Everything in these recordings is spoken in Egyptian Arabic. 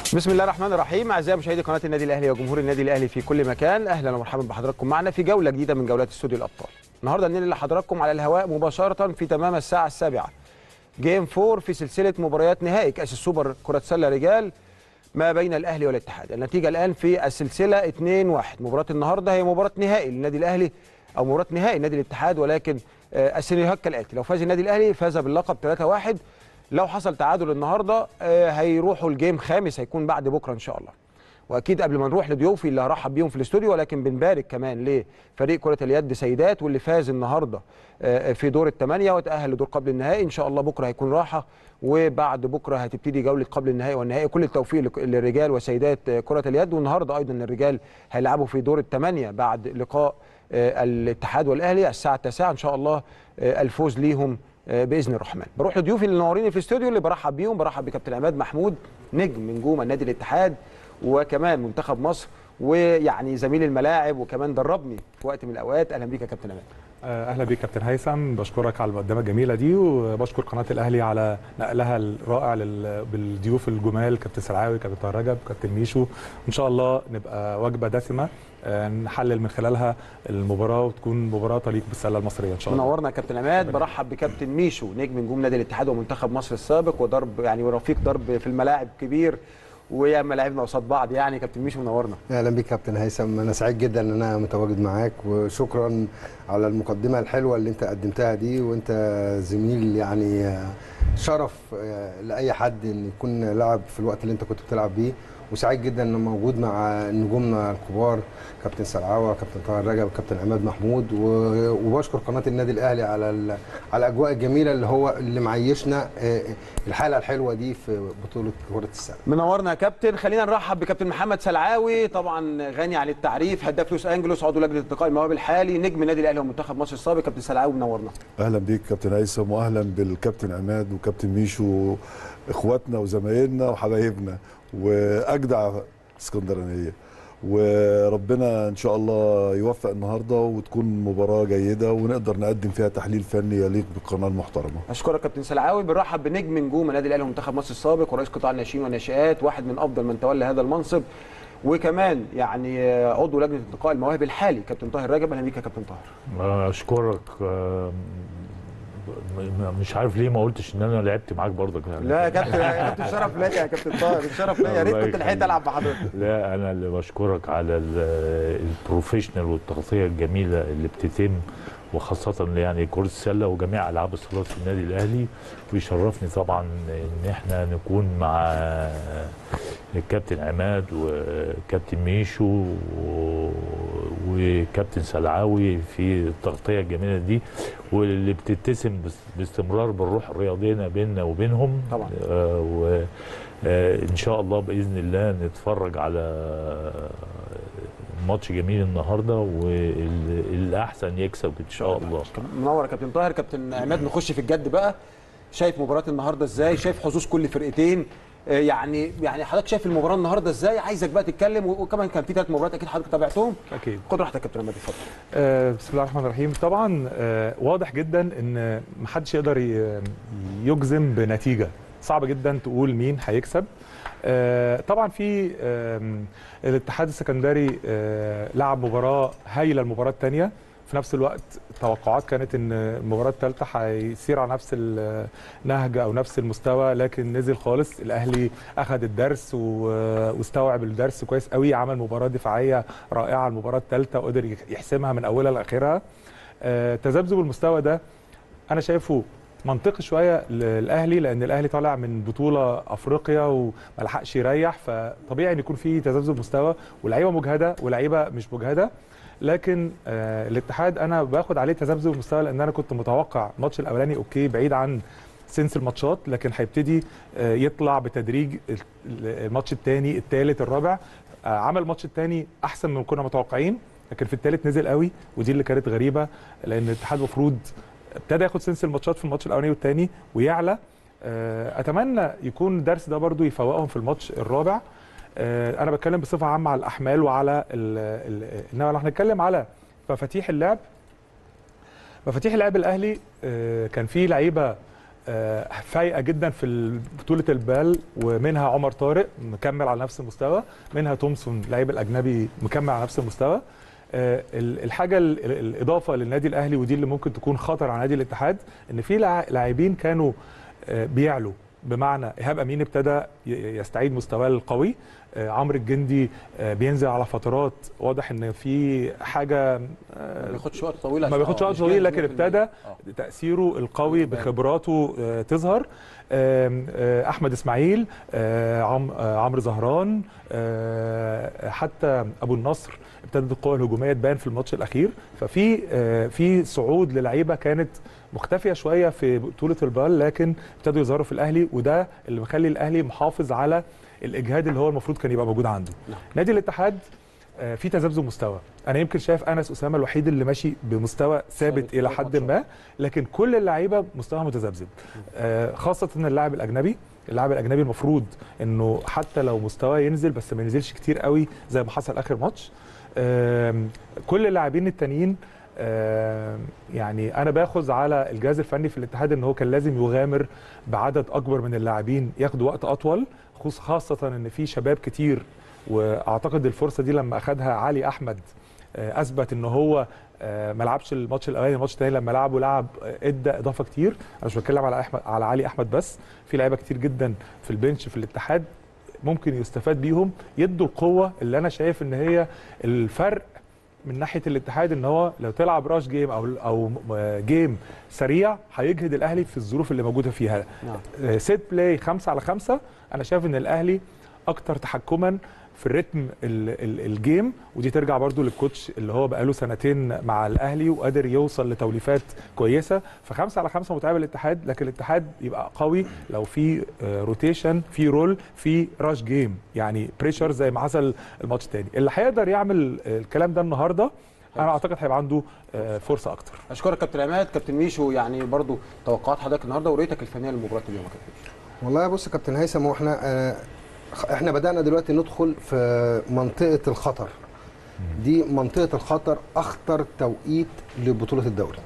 بسم الله الرحمن الرحيم اعزائي مشاهدي قناه النادي الاهلي وجمهور النادي الاهلي في كل مكان اهلا ومرحبا بحضراتكم معنا في جوله جديده من جولات استوديو الابطال النهارده ننقل لحضراتكم على الهواء مباشره في تمام الساعه السابعه جيم 4 في سلسله مباريات نهائي كاس السوبر كره سله رجال ما بين الاهلي والاتحاد النتيجه الان في السلسله 2-1 مباراه النهارده هي مباراه نهائي للنادي الاهلي او مباراه نهائي نادي الاتحاد ولكن آه، السيناريوهات كالاتي لو فاز النادي الاهلي فاز باللقب 3-1 لو حصل تعادل النهارده آه، هيروحوا الجيم خامس هيكون بعد بكره ان شاء الله واكيد قبل ما نروح لضيوفي اللي هرحب بيهم في الاستوديو ولكن بنبارك كمان لفريق كره اليد سيدات واللي فاز النهارده آه، في دور الثمانيه وتاهل لدور قبل النهائي ان شاء الله بكره هيكون راحه وبعد بكره هتبتدي جوله قبل النهائي والنهائي كل التوفيق لك- للرجال وسيدات آه، كره اليد والنهارده ايضا الرجال هيلعبوا في دور الثمانيه بعد لقاء آه، الاتحاد والاهلي الساعه 9 ان شاء الله آه، الفوز ليهم آه، باذن الرحمن بروح لضيوفي اللي منوريني في الاستوديو اللي برحب بيهم برحب بكابتن عماد محمود نجم من نجوم النادي الاتحاد وكمان منتخب مصر ويعني زميل الملاعب وكمان دربني في وقت من الاوقات اهلا بيك يا كابتن عماد اهلا بيك كابتن هيثم بشكرك على المقدمه الجميله دي وبشكر قناه الاهلي على نقلها الرائع لل- بالضيوف الجمال كابتن سرعاوي كابتن طاهر رجب كابتن ميشو ان شاء الله نبقى وجبه دسمه آه، نحلل من خلالها المباراه وتكون مباراه تليق بالسله المصريه ان شاء الله منورنا يا كابتن عماد برحب بكابتن ميشو نجم نجوم نادي الاتحاد ومنتخب مصر السابق وضرب يعني ورفيق ضرب في الملاعب كبير وياما لعبنا قصاد بعض يعني كابتن ميشو منورنا اهلا بيك كابتن هيثم انا سعيد جدا ان انا متواجد معاك وشكرا على المقدمه الحلوه اللي انت قدمتها دي وانت زميل يعني شرف لاي حد ان يكون لاعب في الوقت اللي انت كنت بتلعب بيه وسعيد جدا ان موجود مع نجومنا الكبار كابتن سرعاوه كابتن طاهر رجب كابتن عماد محمود و- وبشكر قناه النادي الاهلي على ال- على الاجواء الجميله اللي هو اللي معيشنا آه، الحاله الحلوه دي في بطوله كره السله منورنا يا كابتن خلينا نرحب بكابتن محمد سلعاوي طبعا غني عن التعريف هداف لوس انجلوس عضو لجنه انتقاء المواهب الحالي نجم النادي الاهلي ومنتخب مصر السابق كابتن سلعاوي منورنا اهلا بيك كابتن هيثم واهلا بالكابتن عماد وكابتن ميشو اخواتنا وزمايلنا وحبايبنا واجدع اسكندرانيه وربنا ان شاء الله يوفق النهارده وتكون مباراه جيده ونقدر نقدم فيها تحليل فني يليق بالقناه المحترمه اشكرك كابتن سلعاوي بنرحب بنجم نجوم النادي الاهلي ومنتخب مصر السابق ورئيس قطاع الناشئين والناشئات واحد من افضل من تولى هذا المنصب وكمان يعني آه، عضو لجنه انتقاء المواهب الحالي كابتن طاهر رجب اهلا بيك يا كابتن طاهر اشكرك آه، م- م- مش عارف ليه ما قلتش ان انا لعبت معاك برضك يعني لا يا كابتن يا كابتن شرف ليا يا كابتن طاهر الشرف ليا يا ريت الله كنت لحقت يخليك. العب مع حضرتك لا انا اللي بشكرك على ال- البروفيشنال والتغطيه الجميله اللي بتتم وخاصه يعني كره السله وجميع العاب الصالات في النادي الاهلي ويشرفني طبعا ان احنا نكون مع الكابتن عماد وكابتن ميشو و- وكابتن سلعاوي في التغطيه الجميله دي واللي بتتسم بس- باستمرار بالروح الرياضيه ما بيننا وبينهم طبعا. آه و آه، ان شاء الله باذن الله نتفرج على ماتش جميل النهارده والاحسن يكسب ان شاء الله منور يا كابتن طاهر كابتن عماد نخش في الجد بقى شايف مباراه النهارده ازاي شايف حظوظ كل فرقتين آه، يعني يعني حضرتك شايف المباراه النهارده ازاي عايزك بقى تتكلم و- وكمان كان في ثلاث مباريات اكيد حضرتك تابعتهم اكيد خد راحتك يا كابتن عماد اتفضل آه، بسم الله الرحمن الرحيم طبعا آه، واضح جدا ان محدش يقدر ي- يجزم بنتيجه صعب جدا تقول مين هيكسب آه، طبعا في آم، الاتحاد السكندري آه، لعب مباراه هايله المباراه الثانيه في نفس الوقت التوقعات كانت ان المباراه الثالثه هيسير على نفس النهج او نفس المستوى لكن نزل خالص الاهلي اخذ الدرس و- واستوعب الدرس كويس قوي عمل مباراه دفاعيه رائعه المباراه الثالثه وقدر يحسمها من اولها لاخرها آه، تذبذب المستوى ده انا شايفه منطقي شويه للاهلي لان الاهلي طالع من بطوله افريقيا وما لحقش يريح فطبيعي ان يكون في تذبذب مستوى ولعيبه مجهده ولعيبه مش مجهده لكن آه الاتحاد انا باخد عليه تذبذب المستوى لان انا كنت متوقع الماتش الاولاني اوكي بعيد عن سنس الماتشات لكن هيبتدي آه يطلع بتدريج ال- الماتش الثاني الثالث الرابع آه عمل الماتش الثاني احسن من كنا متوقعين لكن في الثالث نزل قوي ودي اللي كانت غريبه لان الاتحاد المفروض ابتدى ياخد سنس الماتشات في الماتش الاولاني والثاني ويعلى آه، اتمنى يكون الدرس ده برضو يفوقهم في الماتش الرابع آه، انا بتكلم بصفه عامه على الاحمال وعلى ال- ال- انما لو هنتكلم على مفاتيح اللعب مفاتيح اللعب الاهلي آه، كان فيه لعيبه آه، فايقه جدا في بطوله البال ومنها عمر طارق مكمل على نفس المستوى منها تومسون لعيب الاجنبي مكمل على نفس المستوى آه، ال- الحاجه ال- ال- الاضافه للنادي الاهلي ودي اللي ممكن تكون خطر على نادي الاتحاد ان في لع- لاعبين كانوا آه، بيعلوا بمعنى ايهاب امين ابتدى ي- يستعيد مستواه القوي آه، عمرو الجندي آه، بينزل على فترات واضح ان في حاجه ما آه، بياخدش وقت طويل ما بياخدش آه، وقت مش طويل جاهز لكن 100%. ابتدى آه. تاثيره القوي بان. بخبراته آه، تظهر آم، آه، احمد اسماعيل آه، عم- آه، عمرو زهران آه، حتى ابو النصر ابتدت القوه الهجوميه تبان في الماتش الاخير ففي آه، في صعود للعيبه كانت مختفيه شويه في بطوله البال لكن ابتدوا يظهروا في الاهلي وده اللي مخلي الاهلي محافظ على الاجهاد اللي هو المفروض كان يبقى موجود عنده نعم. نادي الاتحاد آه، في تذبذب مستوى انا يمكن شايف انس اسامه الوحيد اللي ماشي بمستوى ثابت ثابت في الى كل حد ماتشات. ما لكن كل اللعيبه مستواها متذبذب آه، خاصه ان اللاعب الاجنبي اللاعب الاجنبي المفروض انه حتى لو مستواه ينزل بس ما ينزلش كتير قوي زي ما حصل اخر ماتش آم، كل اللاعبين التانيين آم، يعني انا باخذ على الجهاز الفني في الاتحاد ان هو كان لازم يغامر بعدد اكبر من اللاعبين ياخدوا وقت اطول خص- خاصه ان في شباب كتير واعتقد الفرصه دي لما اخذها علي احمد آه، اثبت ان هو آه، ما لعبش الماتش الاولاني الماتش الثاني لما لعبه لعب آه، ادى اضافه كتير انا مش بتكلم على احمد على علي احمد بس في لعيبه كتير جدا في البنش في الاتحاد ممكن يستفاد بيهم يدوا القوه اللي انا شايف ان هي الفرق من ناحيه الاتحاد ان هو لو تلعب راش جيم او او م- جيم سريع هيجهد الاهلي في الظروف اللي موجوده فيها نعم آه، سيت بلاي خمسة على خمسة انا شايف ان الاهلي اكتر تحكما في الريتم ال- ال- الجيم ودي ترجع برضو للكوتش اللي هو بقاله سنتين مع الاهلي وقادر يوصل لتوليفات كويسه فخمسة على خمسة متعب الاتحاد لكن الاتحاد يبقى قوي لو في آه، روتيشن في رول في راش جيم يعني بريشر زي ما حصل الماتش التاني اللي هيقدر يعمل آه، الكلام ده النهارده انا اعتقد هيبقى عنده آه، فرصه اكتر اشكرك كابتن عماد كابتن ميشو يعني برضو توقعات حضرتك النهارده ورؤيتك الفنيه لمباراه اليوم يا كابتن ميشو والله بص يا كابتن هيثم هو احنا آه، احنا بدانا دلوقتي ندخل في منطقه الخطر دي منطقه الخطر اخطر توقيت لبطوله الدوري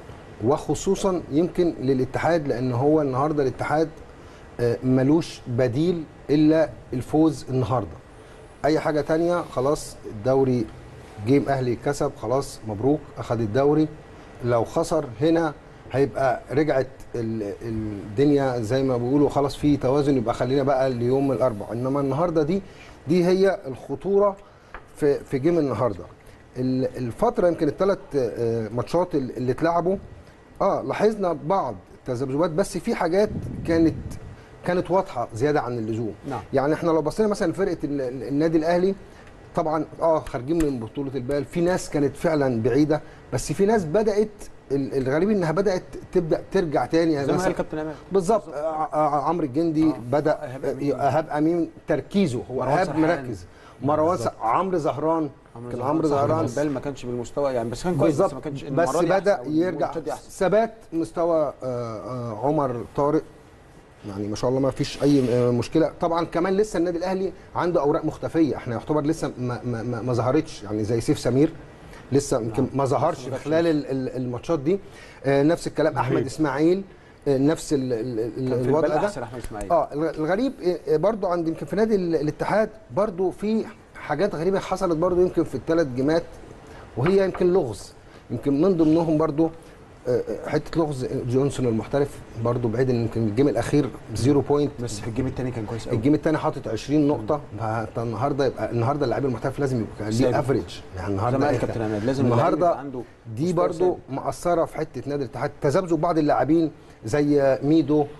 وخصوصا يمكن للاتحاد لان هو النهارده الاتحاد آه، ملوش بديل الا الفوز النهارده اي حاجه تانية خلاص الدوري جيم اهلي كسب خلاص مبروك اخذ الدوري لو خسر هنا هيبقى رجعت ال- الدنيا زي ما بيقولوا خلاص في توازن يبقى خلينا بقى ليوم الاربعاء انما النهارده دي دي هي الخطوره في في جيم النهارده ال- الفتره يمكن الثلاث ماتشات ال- اللي اتلعبوا اه لاحظنا بعض التذبذبات بس في حاجات كانت كانت واضحه زياده عن اللزوم نعم. يعني احنا لو بصينا مثلا لفرقه ال- ال- النادي الاهلي طبعا اه خارجين من بطوله البال في ناس كانت فعلا بعيده بس في ناس بدات ال- الغريب انها بدات تبدا ترجع تاني يعني زي ما قال مثلا كابتن عماد بالظبط آه، آه، عمرو الجندي آه. بدا إيهاب آه، أمين. ايهاب امين تركيزه هو مروان ايهاب سرحان. مركز مروان س- عمرو زهران كان عمرو زهران البال ما كانش بالمستوى يعني بس كان كويس بس بالظبط ما كانش بس المرة دي بدا أحسن، يرجع والماتشات دي أحسن. ثبات مستوى آه، آه، عمر طارق يعني ما شاء الله ما فيش اي آه، مشكله طبعا كمان لسه النادي الاهلي عنده اوراق مختفيه احنا يعتبر لسه ما, ما, ما, ما ظهرتش يعني زي سيف سمير لسه يمكن ما ظهرش لسه في ما جاتش خلال ال- ال- الماتشات دي آه، نفس الكلام احمد نهيب. اسماعيل آه، نفس ال- ال- ال- كان في الوضع البال ده احسن احمد اسماعيل اه الغ- الغريب آه، برضو عند يمكن في نادي ال- الاتحاد برضو في حاجات غريبه حصلت برضو يمكن في الثلاث جيمات وهي يمكن لغز يمكن من ضمنهم برضو آه، آه، حته لغز جونسون المحترف برضو بعيد ان يمكن الجيم الاخير زيرو بوينت بس في الجيم الثاني كان كويس قوي الجيم الثاني حاطط 20 نقطه فانت النهارده يبقى النهارده اللاعب المحترف لازم يبقى ثابت. ليه افريج يعني زي ما قال النهارده كابتن عماد لازم اللاعب النهارده يبقى عنده دي مستوى برضو ثابت. مأثرة في حتة نادي الاتحاد تذبذب بعض اللاعبين زي ميدو آه،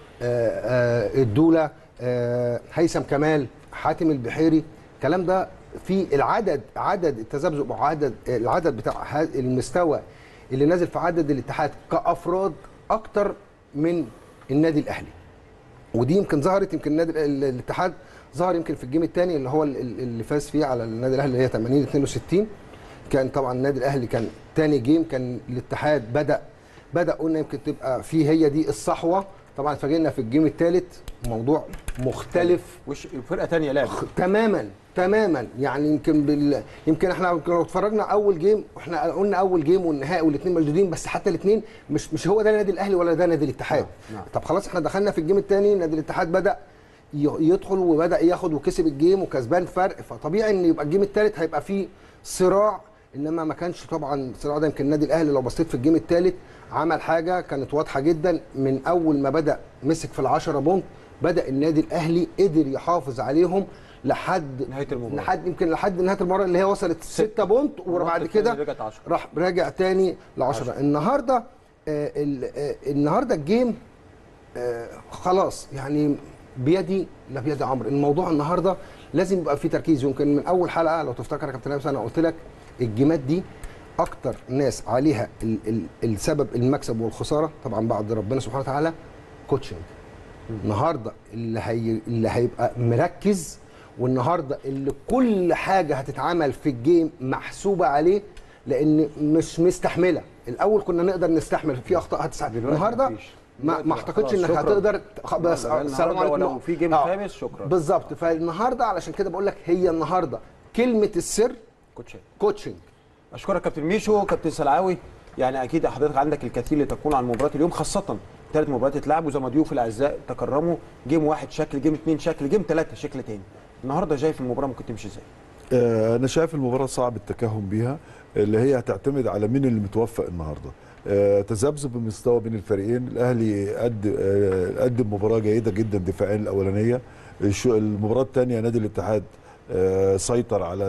آه، الدولة آه، هيثم كمال حاتم البحيري الكلام ده في العدد عدد التذبذب وعدد العدد بتاع ه- المستوى اللي نازل في عدد الاتحاد كأفراد أكتر من النادي الأهلي ودي يمكن ظهرت يمكن النادي ال- الاتحاد ظهر يمكن في الجيم الثاني اللي هو ال- ال- اللي فاز فيه على النادي الاهلي اللي هي 80 62 كان طبعا النادي الاهلي كان ثاني جيم كان الاتحاد بدا بدا قلنا يمكن تبقى في هي دي الصحوه طبعا اتفاجئنا في الجيم الثالث موضوع مختلف وش فرقه ثانيه لعبت تماما تماما يعني يمكن بال... يمكن احنا يمكن لو اتفرجنا اول جيم واحنا قلنا اول جيم والنهائي والاثنين مشدودين بس حتى الاثنين مش مش هو ده نادي الاهلي ولا ده نادي الاتحاد نعم، نعم. طب خلاص احنا دخلنا في الجيم الثاني نادي الاتحاد بدا ي- يدخل وبدا ياخد وكسب الجيم وكسبان فرق فطبيعي ان يبقى الجيم الثالث هيبقى فيه صراع انما ما كانش طبعا الصراع ده يمكن النادي الاهلي لو بصيت في الجيم الثالث عمل حاجه كانت واضحه جدا من اول ما بدا مسك في العشرة بونت بدا النادي الاهلي قدر يحافظ عليهم لحد نهاية المباراة. لحد يمكن لحد نهايه المباراه اللي هي وصلت 6 بونت وبعد التاني كده رجعت 10. راح راجع تاني ل 10 النهارده آه ال- آه النهارده الجيم آه خلاص يعني بيدي لا بيد عمرو الموضوع النهارده لازم يبقى فيه تركيز يمكن من اول حلقه لو تفتكر يا كابتن لابس انا قلت لك الجيمات دي اكتر ناس عليها ال ال السبب المكسب والخساره طبعا بعد ربنا سبحانه وتعالى كوتشنج النهارده اللي هي اللي هيبقى مركز والنهارده اللي كل حاجه هتتعمل في الجيم محسوبه عليه لان مش مستحمله الاول كنا نقدر نستحمل في اخطاء هتساعد دلوقتي النهارده مفيش. ما, دلوقتي ما خلاص، اعتقدش انك شكراً. هتقدر خ- بس النهاردة السلام عليكم ولو في جيم آه. خامس شكرا بالظبط فالنهارده علشان كده بقول لك هي النهارده كلمه السر كوتشي كوتشنج اشكرك كابتن ميشو كابتن سلعاوي يعني اكيد حضرتك عندك الكثير لتقول عن مباراه اليوم خاصه ثلاث مباريات اتلعبوا زي ما ضيوف الاعزاء تكرموا جيم واحد شكل جيم اثنين شكل جيم ثلاثه شكل تاني النهارده شايف المباراه ممكن تمشي ازاي آه، انا شايف المباراه صعب التكهن بيها اللي هي هتعتمد على مين اللي متوفق النهارده آه، تذبذب المستوى بين الفريقين الاهلي قد آه، قدم مباراه جيده جدا دفاعيا الاولانيه الش- المباراه الثانيه نادي الاتحاد آه، سيطر على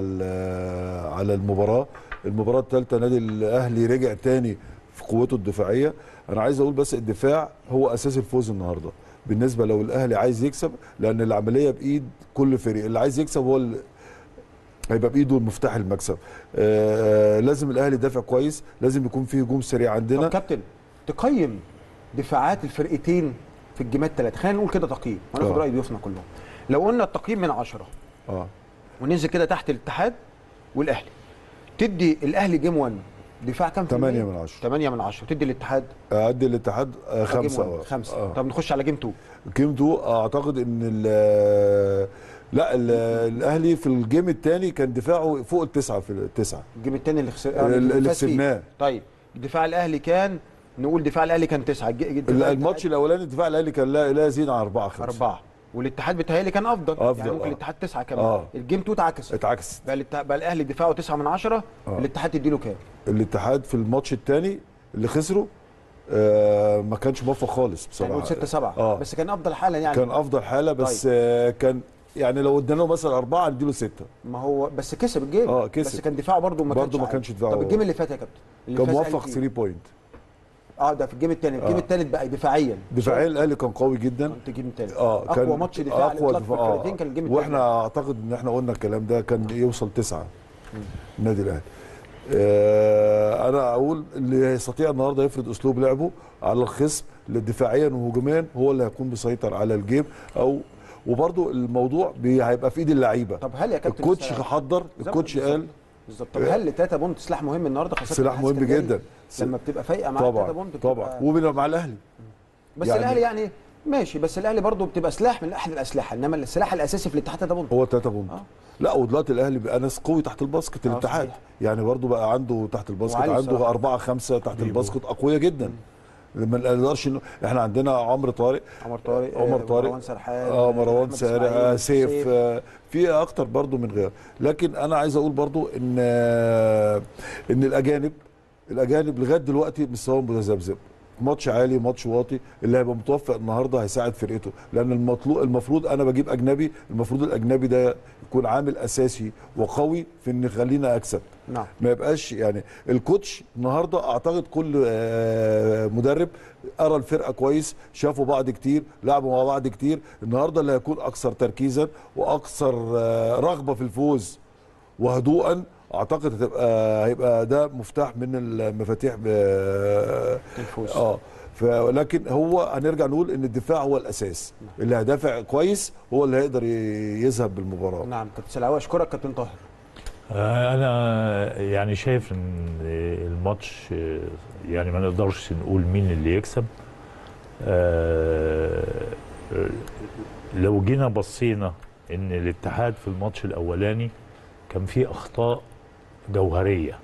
ال- على المباراه المباراه الثالثه نادي الاهلي رجع تاني في قوته الدفاعيه انا عايز اقول بس الدفاع هو اساس الفوز النهارده بالنسبه لو الاهلي عايز يكسب لان العمليه بايد كل فريق اللي عايز يكسب هو ال- هيبقى بايده مفتاح المكسب آه لازم الاهلي يدافع كويس لازم يكون في هجوم سريع طب عندنا كابتن تقيم دفاعات الفرقتين في الجيمات الثلاثه خلينا نقول كده تقييم وناخد آه. راي ضيوفنا كلهم لو قلنا التقييم من عشرة اه وننزل كده تحت الاتحاد والاهلي تدي الاهلي جيم 1 دفاع كام في تمانية المية؟ من عشرة. 8 من 10 تدي الاتحاد ادي الاتحاد آه خمسه جيم 1 آه. خمسة آه. طب نخش على جيم 2 قيمته اعتقد ان ال- لا ال- الاهلي في الجيم الثاني كان دفاعه فوق التسعه في التسعه الجيم الثاني اللي خسر اللي- اللي فاز فيه. كسبناه. طيب دفاع الاهلي كان نقول دفاع الاهلي كان 9 الماتش الاولاني الدفاع الاهلي كان لا لا يزيد عن اربعه خمسه أربعة والاتحاد بيتهيألي كان أفضل أفضل، يعني ممكن آه. الاتحاد تسعة كمان آه. الجيم 2 اتعكس اتعكست بقى, الات- بقى الأهلي دفاعه 9 من 10 آه. الاتحاد تديله كام؟ الاتحاد في الماتش الثاني اللي خسره آه ما كانش موفق خالص يعني نقول بصراحه 6 7 آه. بس كان أفضل حالة يعني كان افضل حاله بس طيب. آه كان يعني لو ادينا له مثلا اربعه نديله سته ما هو بس كسب الجيم آه، كسب. بس كان دفاعه برضه ما برضه ما عالي. كانش دفاعه- طب الجيم اللي فات يا كابتن اللي كان فاز موفق الأهلي فيه. 3 بوينت اه ده في الجيم الثاني الجيم آه. الثالث بقى دفاعيا دفاعيا الاهلي كان قوي جدا كنت الجيم الثالث اه اقوى ماتش دفاع على اقوى الإطلاق في دفاع الفرقتين كان الجيم الثالث واحنا اعتقد ان احنا قلنا الكلام ده كان يوصل تسعه النادي الاهلي آه انا اقول اللي يستطيع النهارده يفرض اسلوب لعبه على الخصم دفاعيا وهجوميا هو اللي هيكون مسيطر على الجيم او وبرده الموضوع بي- هيبقى في ايد اللعيبه طب هل يا كابتن الكوتش مثلاً- حضر زي ما- الكوتش بالظبط. قال بالظبط طب هل 3 بونت سلاح مهم النهارده خاصه سلاح مع مهم اسكندرية؟ جدا لما بتبقى فايقه مع 3 طبعا بونت طبعا بتبقى- وبنبقى مع الاهلي بس يعني- الاهلي يعني ماشي بس الاهلي برضه بتبقى سلاح من احد الاسلحه انما السلاح الاساسي في الاتحاد ده بونت هو 3 بونت آه. لا ودلوقتي الاهلي بقى ناس قوي تحت الباسكت آه، الاتحاد صحيح. يعني برضو بقى عنده تحت الباسكت وعالي عنده بصراحة. أربعة خمسة تحت الباسكت أقوياء جدا ما نقدرش إنه- احنا عندنا عمرو طارق عمر طارق عمر آه، طارق مروان سرحان اه آه، مروان أحمد سارع إسماعيل، آه، سيف آه، في اكتر برضو من غيره لكن انا عايز اقول برضو ان آه، ان الاجانب الاجانب لغايه دلوقتي مستواهم متذبذب ماتش عالي ماتش واطي اللي هيبقى متوفق النهارده هيساعد فرقته لان المطلوب المفروض انا بجيب اجنبي المفروض الاجنبي ده يكون عامل اساسي وقوي في ان يخلينا اكسب نعم ما يبقاش يعني الكوتش النهارده اعتقد كل آه، مدرب ارى الفرقه كويس شافوا بعض كتير لعبوا مع بعض كتير النهارده اللي هيكون اكثر تركيزا واكثر آه، رغبه في الفوز وهدوءا اعتقد هتبقى هيبقى ده مفتاح من المفاتيح ب- الفوز اه ولكن هو هنرجع نقول ان الدفاع هو الاساس اللي هيدافع كويس هو اللي هيقدر ي- يذهب بالمباراه نعم كابتن سلاوي اشكرك كابتن طاهر آه، انا يعني شايف ان الماتش آه، يعني ما نقدرش نقول مين اللي يكسب آه، لو جينا بصينا ان الاتحاد في الماتش الاولاني كان فيه اخطاء جوهريه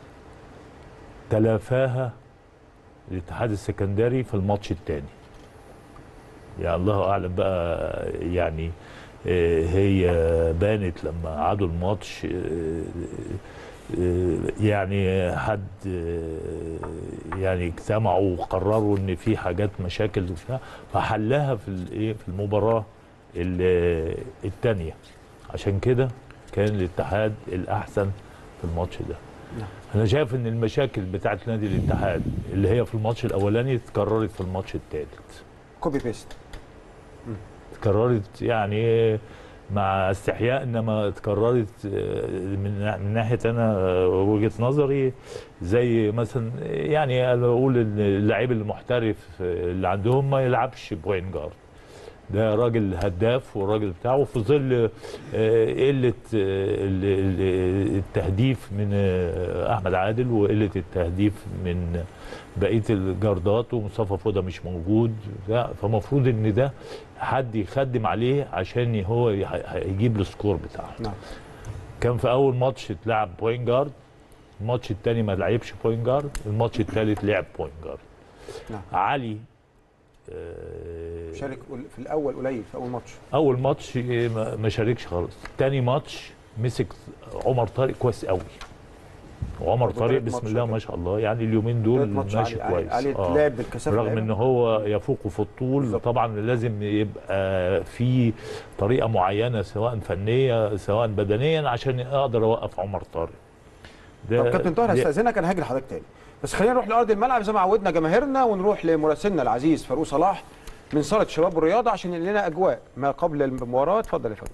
تلافاها الاتحاد السكندري في الماتش الثاني يعني الله اعلم بقى يعني آه، هي بانت لما عادوا الماتش آه، آه، يعني حد آه، يعني اجتمعوا وقرروا ان في حاجات مشاكل وبتاع، فحلها في الايه في المباراه الثانيه عشان كده كان الاتحاد الاحسن في الماتش ده نعم. انا شايف ان المشاكل بتاعت نادي الاتحاد اللي هي في الماتش الاولاني اتكررت في الماتش الثالث كوبي بيست اتكررت يعني مع استحياء انما اتكررت آه، من من ناحيه انا آه، وجهه نظري زي مثلا يعني انا بقول ان اللعيب المحترف آه، اللي عندهم ما يلعبش بوين جارد ده راجل هداف والراجل بتاعه في ظل آه، قله آه، ال- ال- التهديف من آه، احمد عادل وقله التهديف من بقيه الجاردات ومصطفى فوده مش موجود لا، فمفروض ان ده حد يخدم عليه عشان هو يح- يجيب السكور بتاعه نعم كان في اول ماتش اتلعب بوينت جارد الماتش الثاني ما لعبش بوينت جارد الماتش الثالث لعب بوينت جارد نعم. علي آه، شارك قل- في الاول قليل في اول ماتش اول ماتش ما ما شاركش خالص تاني ماتش مسك عمر طارق كويس قوي وعمر برضه طارق تالت بسم ماتش الله كده. ما شاء الله يعني اليومين دول تالت ماتش ماشي علي- كويس علي آه. لعب بالكثافه رغم ان هو يفوقه في الطول بالظبط. طبعا لازم يبقى في طريقه معينه سواء فنيه سواء بدنيا عشان اقدر اوقف عمر طارق ده طب كابتن طاهر ده- هستاذنك انا هاجي لحضرتك تاني بس خلينا نروح لارض الملعب زي ما عودنا جماهيرنا ونروح لمراسلنا العزيز فاروق صلاح من صاله شباب الرياضه عشان ينقل لنا اجواء ما قبل المباراه اتفضل يا فندم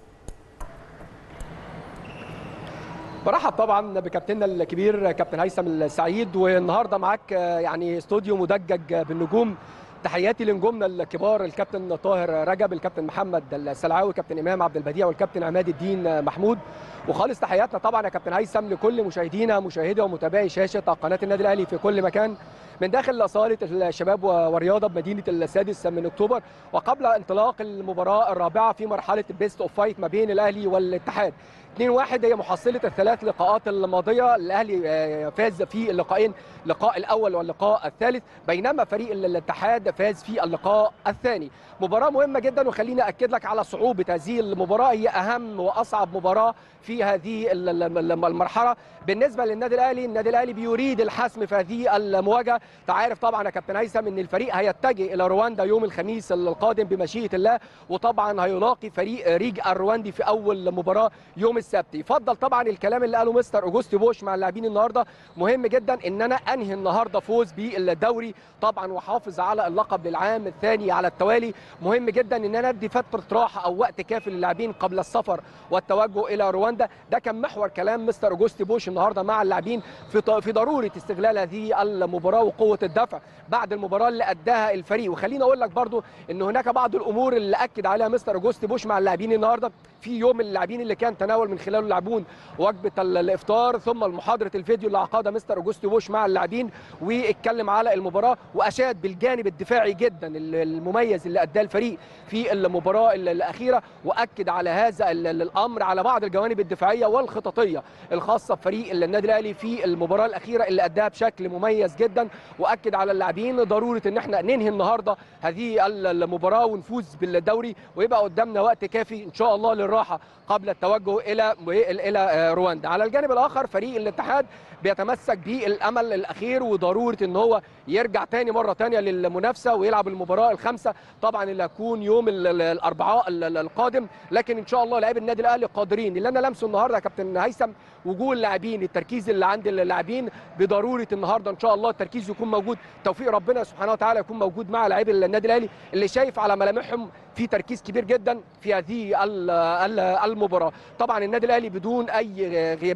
برحب طبعا بكابتننا الكبير كابتن هيثم السعيد والنهارده معاك آه، يعني استوديو مدجج بالنجوم تحياتي لنجومنا الكبار الكابتن طاهر رجب الكابتن محمد السلعاوي كابتن امام عبد البديع والكابتن عماد الدين محمود وخالص تحياتنا طبعا يا كابتن هيثم لكل مشاهدينا مشاهدي ومتابعي شاشه قناه النادي الاهلي في كل مكان من داخل صاله الشباب والرياضه بمدينه السادس من اكتوبر وقبل انطلاق المباراه الرابعه في مرحله البيست اوف فايت ما بين الاهلي والاتحاد 2-1 هي محصله الثلاث لقاءات الماضيه الاهلي آه، فاز في اللقاءين اللقاء الاول واللقاء الثالث بينما فريق الاتحاد فاز في اللقاء الثاني مباراه مهمه جدا وخليني اكد لك على صعوبه هذه المباراه هي اهم واصعب مباراه في هذه ال- ال- ال- المرحله بالنسبه للنادي الاهلي النادي الاهلي بيريد الحسم في هذه المواجهه تعرف طبعا يا كابتن هيثم ان الفريق هيتجه الى رواندا يوم الخميس القادم بمشيئه الله وطبعا هيلاقي فريق ريج الرواندي في اول مباراه يوم السبت يفضل طبعا الكلام اللي قاله مستر اوجوستي بوش مع اللاعبين النهارده مهم جدا ان انا انهي النهارده فوز بالدوري طبعا واحافظ على اللقب للعام الثاني على التوالي مهم جدا ان انا ادي فتره راحه او وقت كافي للاعبين قبل السفر والتوجه الى رواندا ده كان محور كلام مستر اوجوستي بوش النهارده مع اللاعبين في ط- في ضروره استغلال هذه المباراه وقوه الدفع بعد المباراه اللي اداها الفريق وخليني اقول لك برضو ان هناك بعض الامور اللي اكد عليها مستر اوجوستي بوش مع اللاعبين النهارده في يوم اللاعبين اللي كان تناول من خلاله اللاعبون وجبه ال- الافطار ثم محاضره الفيديو اللي عقدها مستر اوجوستي بوش مع اللاعبين واتكلم على المباراه واشاد بالجانب الدفاعي جدا ال- المميز اللي اداه الفريق في المباراه ال- الاخيره واكد على هذا ال- ال- الامر على بعض الجوانب الدفاعيه والخططيه الخاصه بفريق النادي الاهلي في المباراه الاخيره اللي اداها بشكل مميز جدا واكد على اللاعبين ضروره ان احنا ننهي النهارده هذه ال- المباراه ونفوز بالدوري ويبقى قدامنا وقت كافي ان شاء الله للراحه قبل التوجه الى الى آه، رواندا على الجانب الاخر فريق الاتحاد بيتمسك بالامل الاخير وضروره ان هو يرجع تاني مره تانيه للمنافسه ويلعب المباراه الخامسه طبعا اللي هتكون يوم ال- ال- الاربعاء ال- ال- القادم لكن ان شاء الله لاعبي النادي الاهلي قادرين اللي انا لمسه النهارده يا كابتن هيثم وجوه اللاعبين التركيز اللي عند اللاعبين بضروره النهارده ان شاء الله التركيز يكون موجود توفيق ربنا سبحانه وتعالى يكون موجود مع لاعبي النادي الاهلي اللي شايف على ملامحهم في تركيز كبير جدا في هذه ال- ال- المباراه طبعا النادي الاهلي بدون اي غيابات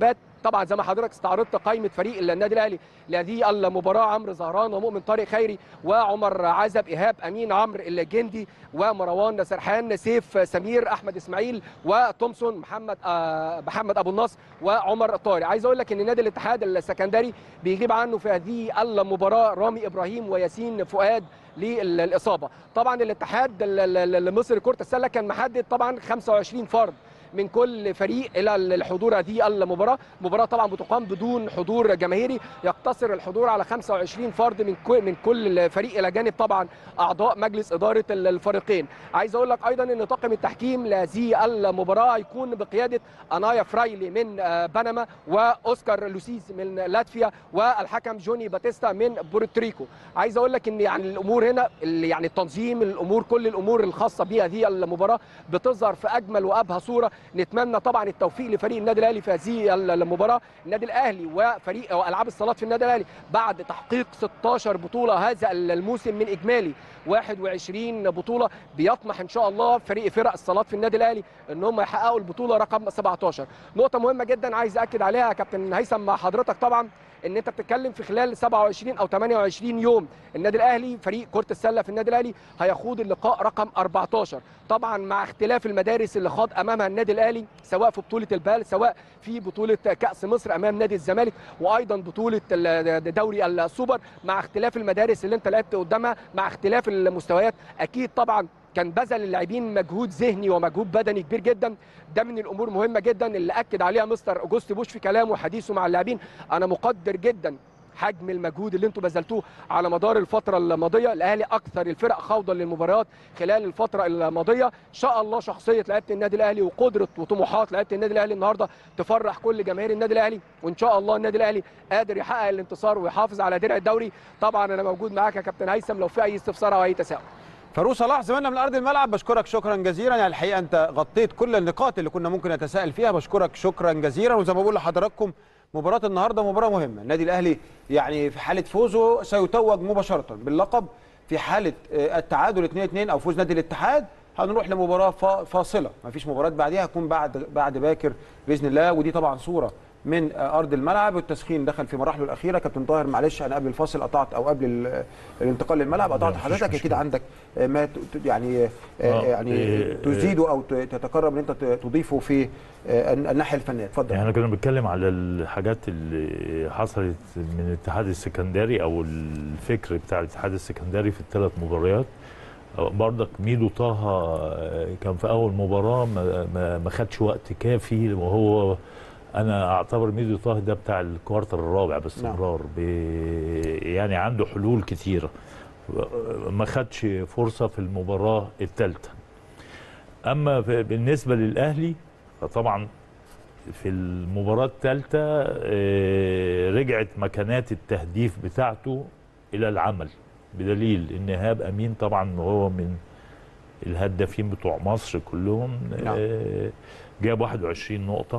طبعا زي ما حضرتك استعرضت قائمه فريق النادي الاهلي لهذه المباراه عمرو زهران ومؤمن طارق خيري وعمر عزب ايهاب امين عمرو الجندي ومروان سرحان سيف سمير احمد اسماعيل وتومسون محمد آه محمد ابو النصر وعمر طارق عايز اقول لك ان نادي الاتحاد السكندري بيجيب عنه في هذه المباراه رامي ابراهيم وياسين فؤاد للاصابه طبعا الاتحاد المصري كره السله كان محدد طبعا 25 فرد من كل فريق الى الحضور هذه المباراه مباراه طبعا بتقام بدون حضور جماهيري يقتصر الحضور على 25 فرد من كل من كل فريق الى جانب طبعا اعضاء مجلس اداره الفريقين عايز اقول لك ايضا ان طاقم التحكيم لهذه المباراه هيكون بقياده انايا فرايلي من بنما واوسكار لوسيس من لاتفيا والحكم جوني باتيستا من بورتريكو عايز اقول لك ان يعني الامور هنا يعني التنظيم الامور كل الامور الخاصه بهذه المباراه بتظهر في اجمل وابهى صوره نتمنى طبعا التوفيق لفريق النادي الاهلي في هذه المباراه النادي الاهلي وفريق والعاب الصالات في النادي الاهلي بعد تحقيق 16 بطوله هذا الموسم من اجمالي 21 بطوله بيطمح ان شاء الله فريق فرق الصالات في النادي الاهلي ان هم يحققوا البطوله رقم 17 نقطه مهمه جدا عايز اكد عليها يا كابتن هيثم مع حضرتك طبعا ان انت بتتكلم في خلال 27 او 28 يوم النادي الاهلي فريق كره السله في النادي الاهلي هيخوض اللقاء رقم 14 طبعا مع اختلاف المدارس اللي خاض امامها النادي الاهلي سواء في بطوله البال سواء في بطوله كاس مصر امام نادي الزمالك وايضا بطوله دوري السوبر مع اختلاف المدارس اللي انت لعبت قدامها مع اختلاف المستويات اكيد طبعا كان بذل اللاعبين مجهود ذهني ومجهود بدني كبير جدا ده من الامور مهمه جدا اللي اكد عليها مستر اوجوست بوش في كلامه وحديثه مع اللاعبين انا مقدر جدا حجم المجهود اللي انتم بذلتوه على مدار الفتره الماضيه الاهلي اكثر الفرق خوضا للمباريات خلال الفتره الماضيه ان شاء الله شخصيه لعيبه النادي الاهلي وقدره وطموحات لعيبه النادي الاهلي النهارده تفرح كل جماهير النادي الاهلي وان شاء الله النادي الاهلي قادر يحقق الانتصار ويحافظ على درع الدوري طبعا انا موجود معاك يا كابتن هيثم لو في اي استفسار او اي تساؤل فاروق صلاح زميلنا من ارض الملعب بشكرك شكرا جزيلا يعني الحقيقه انت غطيت كل النقاط اللي كنا ممكن نتساءل فيها بشكرك شكرا جزيلا وزي ما بقول لحضراتكم مباراه النهارده مباراه مهمه النادي الاهلي يعني في حاله فوزه سيتوج مباشره باللقب في حاله التعادل 2 2 او فوز نادي الاتحاد هنروح لمباراه فاصله ما فيش مباراه بعديها هتكون بعد بعد باكر باذن الله ودي طبعا صوره من ارض الملعب والتسخين دخل في مراحله الاخيره كابتن طاهر معلش انا قبل الفاصل قطعت او قبل الانتقال للملعب قطعت حضرتك اكيد عندك ما يعني يعني تزيده او تتقرب ان انت تضيفه في الناحيه الفنيه اتفضل احنا كنا بنتكلم على الحاجات اللي حصلت من الاتحاد السكندري او الفكر بتاع الاتحاد السكندري في الثلاث مباريات برضك ميدو طه كان في اول مباراه ما, ما خدش وقت كافي وهو انا اعتبر ميدو طه ده بتاع الكوارتر الرابع باستمرار نعم. يعني عنده حلول كتيره ما خدش فرصه في المباراه الثالثه اما بالنسبه للاهلي فطبعا في المباراه الثالثه رجعت مكانات التهديف بتاعته الى العمل بدليل ان ايهاب امين طبعا وهو من الهدافين بتوع مصر كلهم نعم. جاب 21 نقطه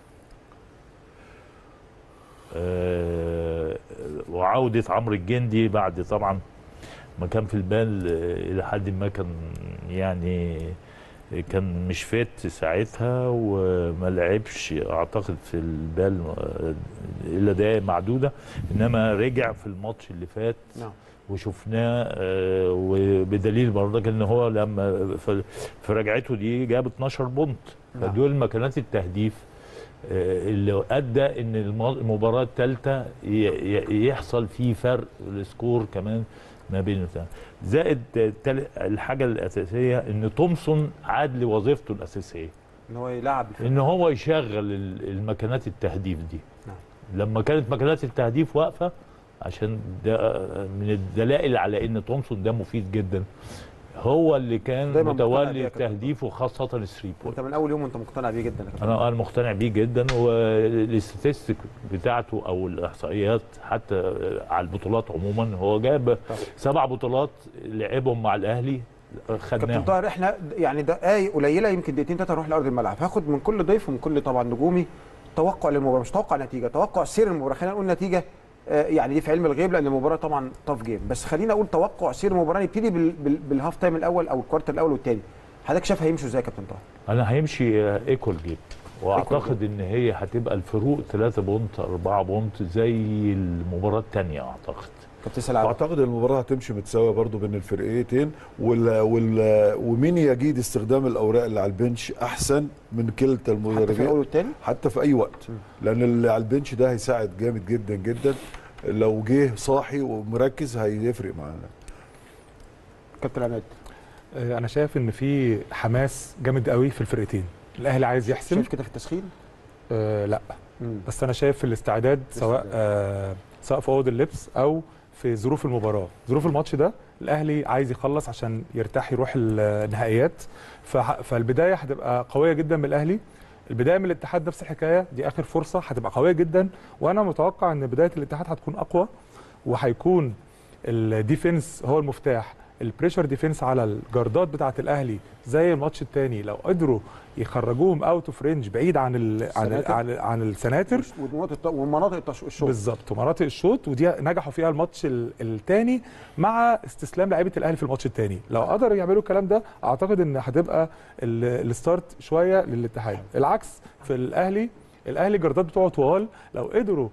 أه وعودة عمرو الجندي بعد طبعا ما كان في البال إلى حد ما كان يعني كان مش فات ساعتها وما لعبش اعتقد في البال الا دقائق معدوده انما رجع في الماتش اللي فات نعم. وشفناه آه وبدليل برضك ان هو لما في رجعته دي جاب 12 بونت نعم. فدول مكانات التهديف اللي ادى ان المباراه الثالثه يحصل فيه فرق السكور كمان ما بين زائد الحاجه الاساسيه ان تومسون عاد لوظيفته الاساسيه ان هو يلعب ان هو يشغل المكانات التهديف دي نعم. لما كانت مكانات التهديف واقفه عشان ده من الدلائل على ان تومسون ده مفيد جدا هو اللي كان متولي التهديف وخاصه الثري انت من اول يوم وانت مقتنع بيه جدا انا انا مقتنع بيه جدا والاستاتستيك بتاعته او الاحصائيات حتى على البطولات عموما هو جاب سبع بطولات لعبهم مع الاهلي خدناهم كابتن طاهر احنا يعني دقايق قليله يمكن دقيقتين ثلاثه نروح لارض الملعب هاخد من كل ضيف ومن كل طبعا نجومي توقع للمباراه مش توقع نتيجه توقع سير المباراه خلينا نقول نتيجه يعني دي في علم الغيب لان المباراه طبعا طاف جيم بس خلينا اقول توقع سير المباراه نبتدي بالهاف تايم الاول او الكوارتر الاول والثاني حضرتك شايف هيمشوا ازاي يا كابتن طاهر؟ انا هيمشي ايكوال جيم واعتقد ان هي هتبقى الفروق 3 بونت 4 بونت زي المباراه الثانيه اعتقد كابتن سلام واعتقد المباراه هتمشي متساويه برضو بين الفرقتين وال... وال... ومين يجيد استخدام الاوراق اللي على البنش احسن من كلتا حتى في الاول المدربين والثاني حتى في اي وقت لان اللي على البنش ده هيساعد جامد جدا جدا لو جه صاحي ومركز هيفرق معانا كابتن عماد آه، انا شايف ان في حماس جامد قوي في الفرقتين الاهلي عايز يحسم شايف كده في التسخين آه لا مم. بس انا شايف في الاستعداد سواء آه سواء في اوض اللبس او في ظروف المباراه ظروف الماتش ده الاهلي عايز يخلص عشان يرتاح يروح النهائيات فح- فالبدايه هتبقى قويه جدا من الاهلي البدايه من الاتحاد نفس الحكايه دي اخر فرصه هتبقى قويه جدا وانا متوقع ان بدايه الاتحاد هتكون اقوى وهيكون الديفنس هو المفتاح البريشر ديفنس على الجاردات بتاعه الاهلي زي الماتش الثاني لو قدروا يخرجوهم اوت اوف رينج بعيد عن ال عن ال السناتر. عن, ال عن السناتر ومناطق الت- ومناطق التش- الشوط بالظبط ومناطق الشوط ودي نجحوا فيها الماتش الثاني مع استسلام لعيبه الاهلي في الماتش الثاني لو قدروا يعملوا الكلام ده اعتقد ان هتبقى ال- الستارت شويه للاتحاد العكس في الاهلي الاهلي الجردات بتوعه طوال لو قدروا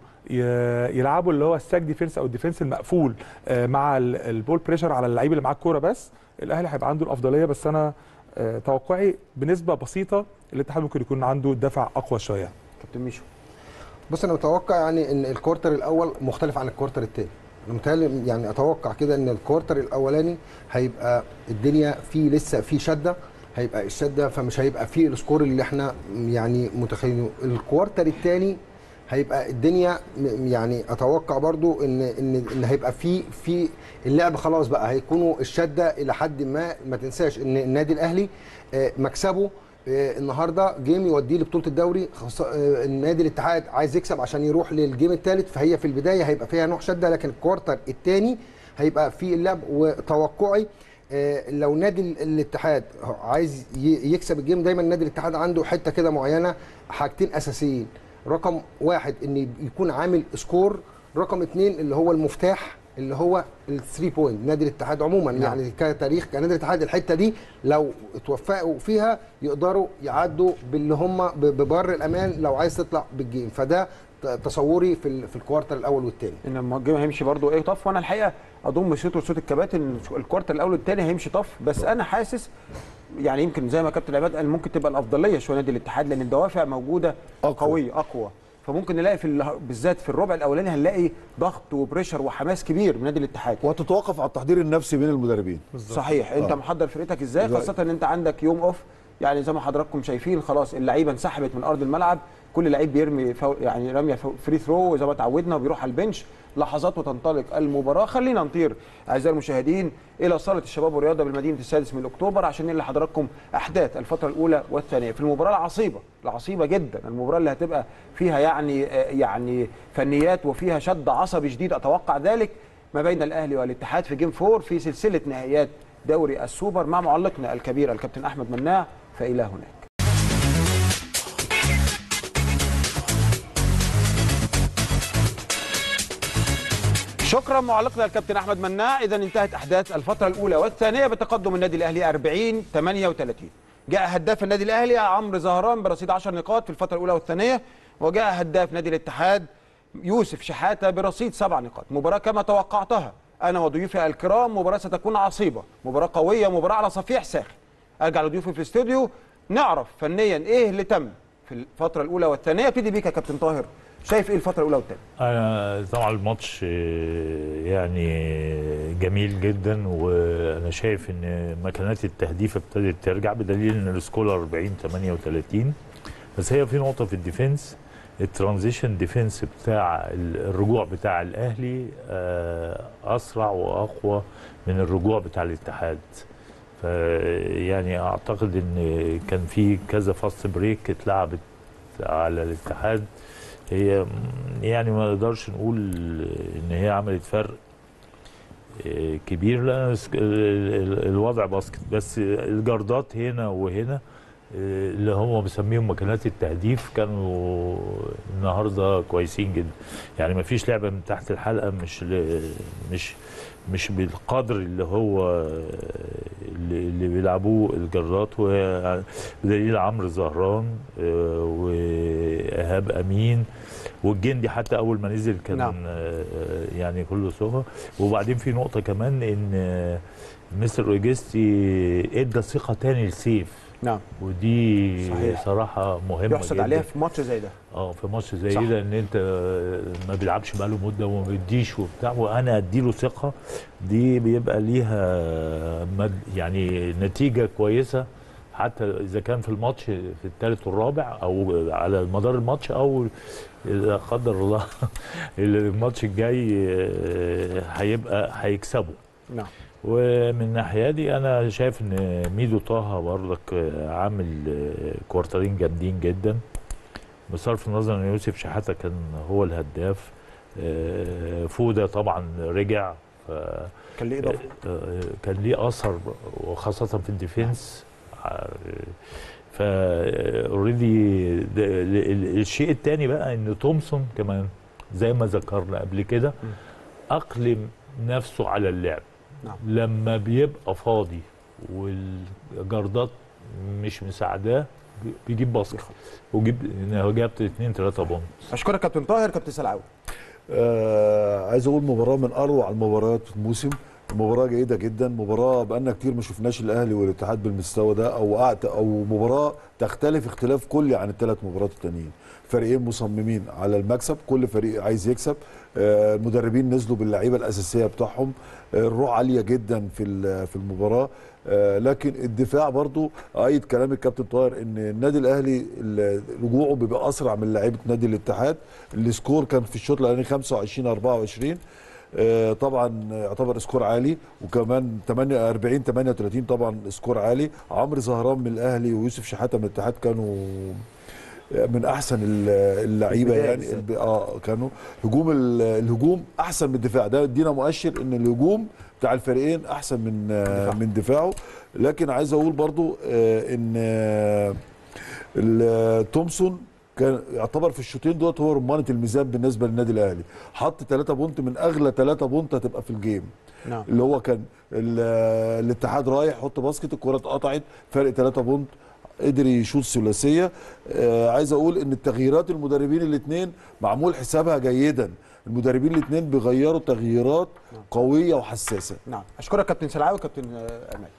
ي- يلعبوا اللي هو الساك ديفنس او الديفنس المقفول آه، مع ال- البول بريشر على اللعيب اللي معاه الكوره بس الاهلي هيبقى عنده الافضليه بس انا آه، توقعي بنسبه بسيطه الاتحاد ممكن يكون عنده دفع اقوى شويه كابتن ميشو بص انا متوقع يعني ان الكوارتر الاول مختلف عن الكوارتر الثاني انا متهيألي يعني اتوقع كده ان الكوارتر الاولاني هيبقى الدنيا فيه لسه فيه شده هيبقى الشده فمش هيبقى فيه السكور اللي احنا يعني متخيلينه الكوارتر الثاني هيبقى الدنيا م- يعني اتوقع برضو ان ان ان هيبقى في في اللعب خلاص بقى هيكونوا الشده الى حد ما ما تنساش ان النادي الاهلي آه، مكسبه آه، النهارده جيم يوديه لبطوله الدوري خاصة- آه، النادي الاتحاد عايز يكسب عشان يروح للجيم الثالث فهي في البدايه هيبقى فيها نوع شده لكن الكوارتر الثاني هيبقى في اللعب وتوقعي آه، لو نادي ال- الاتحاد عايز ي- يكسب الجيم دايما نادي الاتحاد عنده حته كده معينه حاجتين اساسيين رقم واحد ان يكون عامل سكور رقم اتنين اللي هو المفتاح اللي هو الثري بوينت نادي الاتحاد عموما نعم. يعني كتاريخ كنادي الاتحاد الحته دي لو اتوفقوا فيها يقدروا يعدوا باللي هم ب- ببر الامان لو عايز تطلع بالجيم فده ت- تصوري في ال- في الكوارتر الاول والثاني ان المهاجم هيمشي برضو ايه طف وانا الحقيقه اضم صوت وصوت الكباتن الكوارتر الاول والثاني هيمشي طف بس انا حاسس يعني يمكن زي ما كابتن عماد قال ممكن تبقى الافضليه شويه نادي الاتحاد لان الدوافع موجوده أقوى. قويه اقوى فممكن نلاقي في ال- بالذات في الربع الاولاني هنلاقي ضغط وبريشر وحماس كبير من نادي الاتحاد وهتتوقف على التحضير النفسي بين المدربين صحيح انت آه. محضر فرقتك ازاي إزاي؟ خاصه ان انت عندك يوم اوف يعني زي ما حضراتكم شايفين خلاص اللعيبه انسحبت من ارض الملعب كل لعيب بيرمي فو يعني رميه فو- فري ثرو زي ما اتعودنا وبيروح على البنش لحظات وتنطلق المباراه خلينا نطير اعزائي المشاهدين الى صاله الشباب والرياضه بالمدينه السادس من اكتوبر عشان ننقل لحضراتكم احداث الفتره الاولى والثانيه في المباراه العصيبه العصيبه جدا المباراه اللي هتبقى فيها يعني آه، يعني فنيات وفيها شد عصبي شديد اتوقع ذلك ما بين الاهلي والاتحاد في جيم فور في سلسله نهائيات دوري السوبر مع معلقنا الكبير الكابتن احمد مناع فالى هناك شكرا معلقنا الكابتن احمد مناع اذا انتهت احداث الفتره الاولى والثانيه بتقدم النادي الاهلي 40 38 جاء هداف النادي الاهلي عمرو زهران برصيد 10 نقاط في الفتره الاولى والثانيه وجاء هداف نادي الاتحاد يوسف شحاته برصيد سبع نقاط مباراه كما توقعتها انا وضيوفي الكرام مباراه ستكون عصيبه مباراه قويه مباراه على صفيح ساخن ارجع لضيوفي في الاستوديو نعرف فنيا ايه اللي تم في الفتره الاولى والثانيه ابتدي بيك يا كابتن طاهر شايف ايه الفتره الاولى والثانيه انا طبعا الماتش آه، يعني جميل جدا وانا شايف ان مكانات التهديف ابتدت ترجع بدليل ان السكور 40 38 بس هي في نقطه في الديفنس الترانزيشن ديفنس بتاع ال- الرجوع بتاع الاهلي آه، اسرع واقوى من الرجوع بتاع الاتحاد ف يعني اعتقد ان كان في كذا فاست بريك اتلعبت على الاتحاد هي م- يعني ما نقدرش نقول ان هي عملت فرق آه، كبير لان الس- ال- ال- الوضع باسكت بس الجردات هنا وهنا آه، اللي هم بيسميهم مكانات التهديف كانوا النهارده كويسين جدا يعني ما فيش لعبه من تحت الحلقه مش ل- مش مش بالقدر اللي هو اللي, اللي بيلعبوه الجرات وهي دليل عمرو زهران آه، وايهاب امين والجندي حتى اول ما نزل كان نعم. آه، يعني كله ثقه وبعدين في نقطه كمان ان آه، مستر اوجستي ادى ثقه تاني لسيف نعم ودي صحيح. صراحه مهمه يحسد جدا عليها في ماتش زي ده اه في ماتش زي صح. ده ان انت ما بيلعبش بقاله مده وما بيديش وبتاع وانا اديله ثقه دي بيبقى ليها مد يعني نتيجه كويسه حتى اذا كان في الماتش في الثالث والرابع او على مدار الماتش او لا قدر الله الماتش الجاي آه، هيبقى هيكسبه نعم ومن الناحيه دي انا شايف ان ميدو طه برضك عامل كوارترين جامدين جدا بصرف النظر ان يوسف شحاته كان هو الهداف آه، فوده طبعا رجع ف كان ليه اضافه آه، كان ليه اثر وخاصه في الديفنس ف اوريدي الشيء الثاني بقى ان تومسون كمان زي ما ذكرنا قبل كده اقلم نفسه على اللعب نعم. لما بيبقى فاضي والجردات مش مساعداه بيجيب باسكت وجيب هو جاب 2 3 بونت اشكرك كابتن طاهر كابتن سلعاوي آه عايز اقول مباراه من اروع المباريات في الموسم مباراه جيده جدا مباراه بقالنا كتير ما شفناش الاهلي والاتحاد بالمستوى ده او أعت- او مباراه تختلف اختلاف كلي عن الثلاث مباريات التانيين فريقين مصممين على المكسب كل فريق عايز يكسب آه، المدربين نزلوا باللعيبه الاساسيه بتاعهم آه، الروح عاليه جدا في ال- في المباراه آه، لكن الدفاع برضو ايد كلام الكابتن طاهر ان النادي الاهلي ال- رجوعه بيبقى اسرع من لعيبه نادي الاتحاد السكور كان في الشوط الاولاني 25 24 آه، طبعا يعتبر سكور عالي وكمان 48 38 طبعا سكور عالي عمرو زهران من الاهلي ويوسف شحاته من الاتحاد كانوا من احسن ال- اللعيبه البداية يعني بالذات. الب- اه كانوا هجوم ال- الهجوم احسن من الدفاع ده ادينا مؤشر ان الهجوم بتاع الفريقين احسن من آه، من دفاعه لكن عايز اقول برضو آه، ان آه، ال- تومسون كان يعتبر في الشوطين دوت هو رمانه الميزان بالنسبه للنادي الاهلي حط 3 بونت من اغلى 3 بونت هتبقى في الجيم نعم اللي هو كان ال- الاتحاد رايح يحط باسكت الكره اتقطعت فرق 3 بونت قدر يشوط ثلاثيه آه عايز اقول ان التغييرات المدربين الاثنين معمول حسابها جيدا المدربين الاثنين بيغيروا تغييرات قويه وحساسه نعم اشكرك كابتن سلعاوي كابتن آه، امال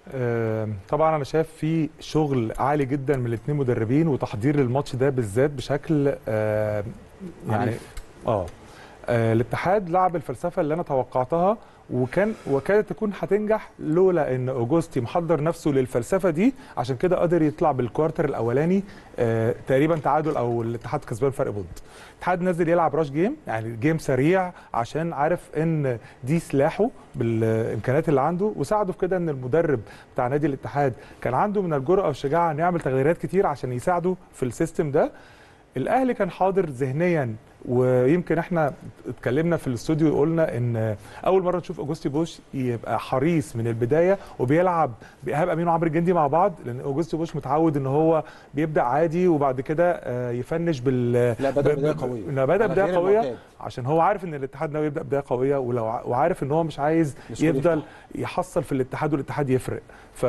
آه، طبعا انا شايف في شغل عالي جدا من الاثنين مدربين وتحضير للماتش ده بالذات بشكل آه، يعني عنيف. اه آه، الاتحاد لعب الفلسفه اللي انا توقعتها وكان وكادت تكون هتنجح لولا ان اوجوستي محضر نفسه للفلسفه دي عشان كده قدر يطلع بالكوارتر الاولاني آه تقريبا تعادل او الاتحاد كسبان فرق بونت الاتحاد نزل يلعب راش جيم يعني جيم سريع عشان عارف ان دي سلاحه بالامكانيات اللي عنده وساعده في كده ان المدرب بتاع نادي الاتحاد كان عنده من الجرأه والشجاعه انه يعمل تغييرات كتير عشان يساعده في السيستم ده الاهلي كان حاضر ذهنيا ويمكن احنا اتكلمنا في الاستوديو وقلنا ان اول مره نشوف اوجوستي بوش يبقى حريص من البدايه وبيلعب بايهاب امين وعمرو الجندي مع بعض لان اوجوستي بوش متعود ان هو بيبدا عادي وبعد كده آه، يفنش بال لا بدأ ب- بداية ب- قوية. لا بدا على بدايه غير قويه المعتاد. عشان هو عارف ان الاتحاد ناوي يبدا بدايه قويه ولو ع- وعارف ان هو مش عايز مسؤول يفضل يحصل في الاتحاد والاتحاد يفرق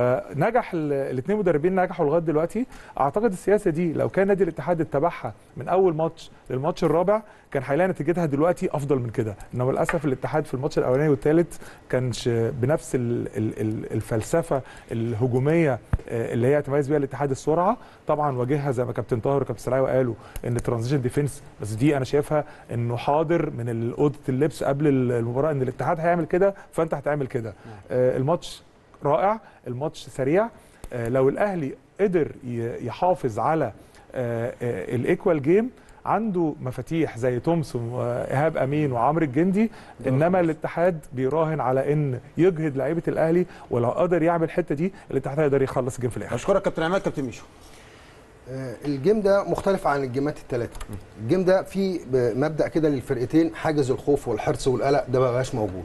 فنجح الاثنين مدربين نجحوا لغايه دلوقتي اعتقد السياسه دي لو كان نادي الاتحاد اتبعها من اول ماتش للماتش الرابع كان هيلاقي نتيجتها دلوقتي افضل من كده انما للاسف الاتحاد في الماتش الاولاني والثالث كانش بنفس ال- ال- ال- الفلسفه الهجوميه آه، اللي هي تميز بيها الاتحاد السرعه طبعا واجهها زي ما كابتن طاهر وكابتن سلاوي قالوا ان ترانزيشن ديفنس بس دي انا شايفها انه حاضر من اوضه اللبس قبل المباراه ان الاتحاد هيعمل كده فانت هتعمل كده آه، الماتش رائع الماتش سريع آه، لو الاهلي قدر ي- يحافظ على الايكوال جيم عنده مفاتيح زي تومسون وايهاب امين وعمرو الجندي انما الاتحاد بيراهن على ان يجهد لعيبه الاهلي ولو قدر يعمل الحته دي الاتحاد هيقدر يخلص الجيم في الاخر اشكرك كابتن عماد كابتن ميشو آه، الجيم ده مختلف عن الجيمات الثلاثه الجيم ده فيه ب- مبدا كده للفرقتين حاجز الخوف والحرص والقلق ده ما بقاش موجود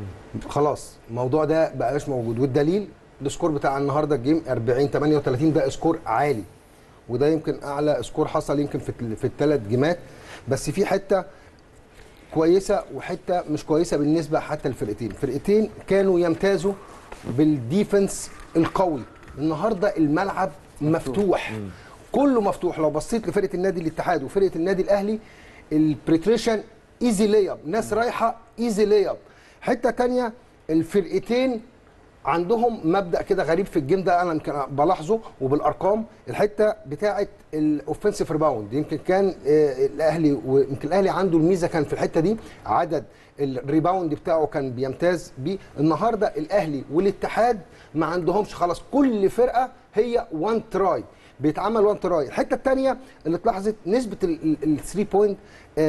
خلاص الموضوع ده بقاش موجود والدليل السكور بتاع النهارده الجيم 40 38 ده سكور عالي وده يمكن اعلى سكور حصل يمكن في في الثلاث جيمات بس في حته كويسه وحته مش كويسه بالنسبه حتى الفرقتين الفرقتين كانوا يمتازوا بالديفنس القوي النهارده الملعب مفتوح كله مفتوح لو بصيت لفرقه النادي الاتحاد وفرقه النادي الاهلي البريتريشن ايزي لاي اب ناس رايحه ايزي لاي اب حته تانية الفرقتين عندهم مبدا كده غريب في الجيم ده انا يمكن بلاحظه وبالارقام الحته بتاعه الاوفنسيف ريباوند يمكن كان آه، الاهلي ويمكن الاهلي عنده الميزه كان في الحته دي عدد الريباوند بتاعه كان بيمتاز بيه النهارده الاهلي والاتحاد ما عندهمش خلاص كل فرقه هي وان تراي بيتعمل وان تراي الحته الثانيه اللي اتلاحظت نسبه الثري بوينت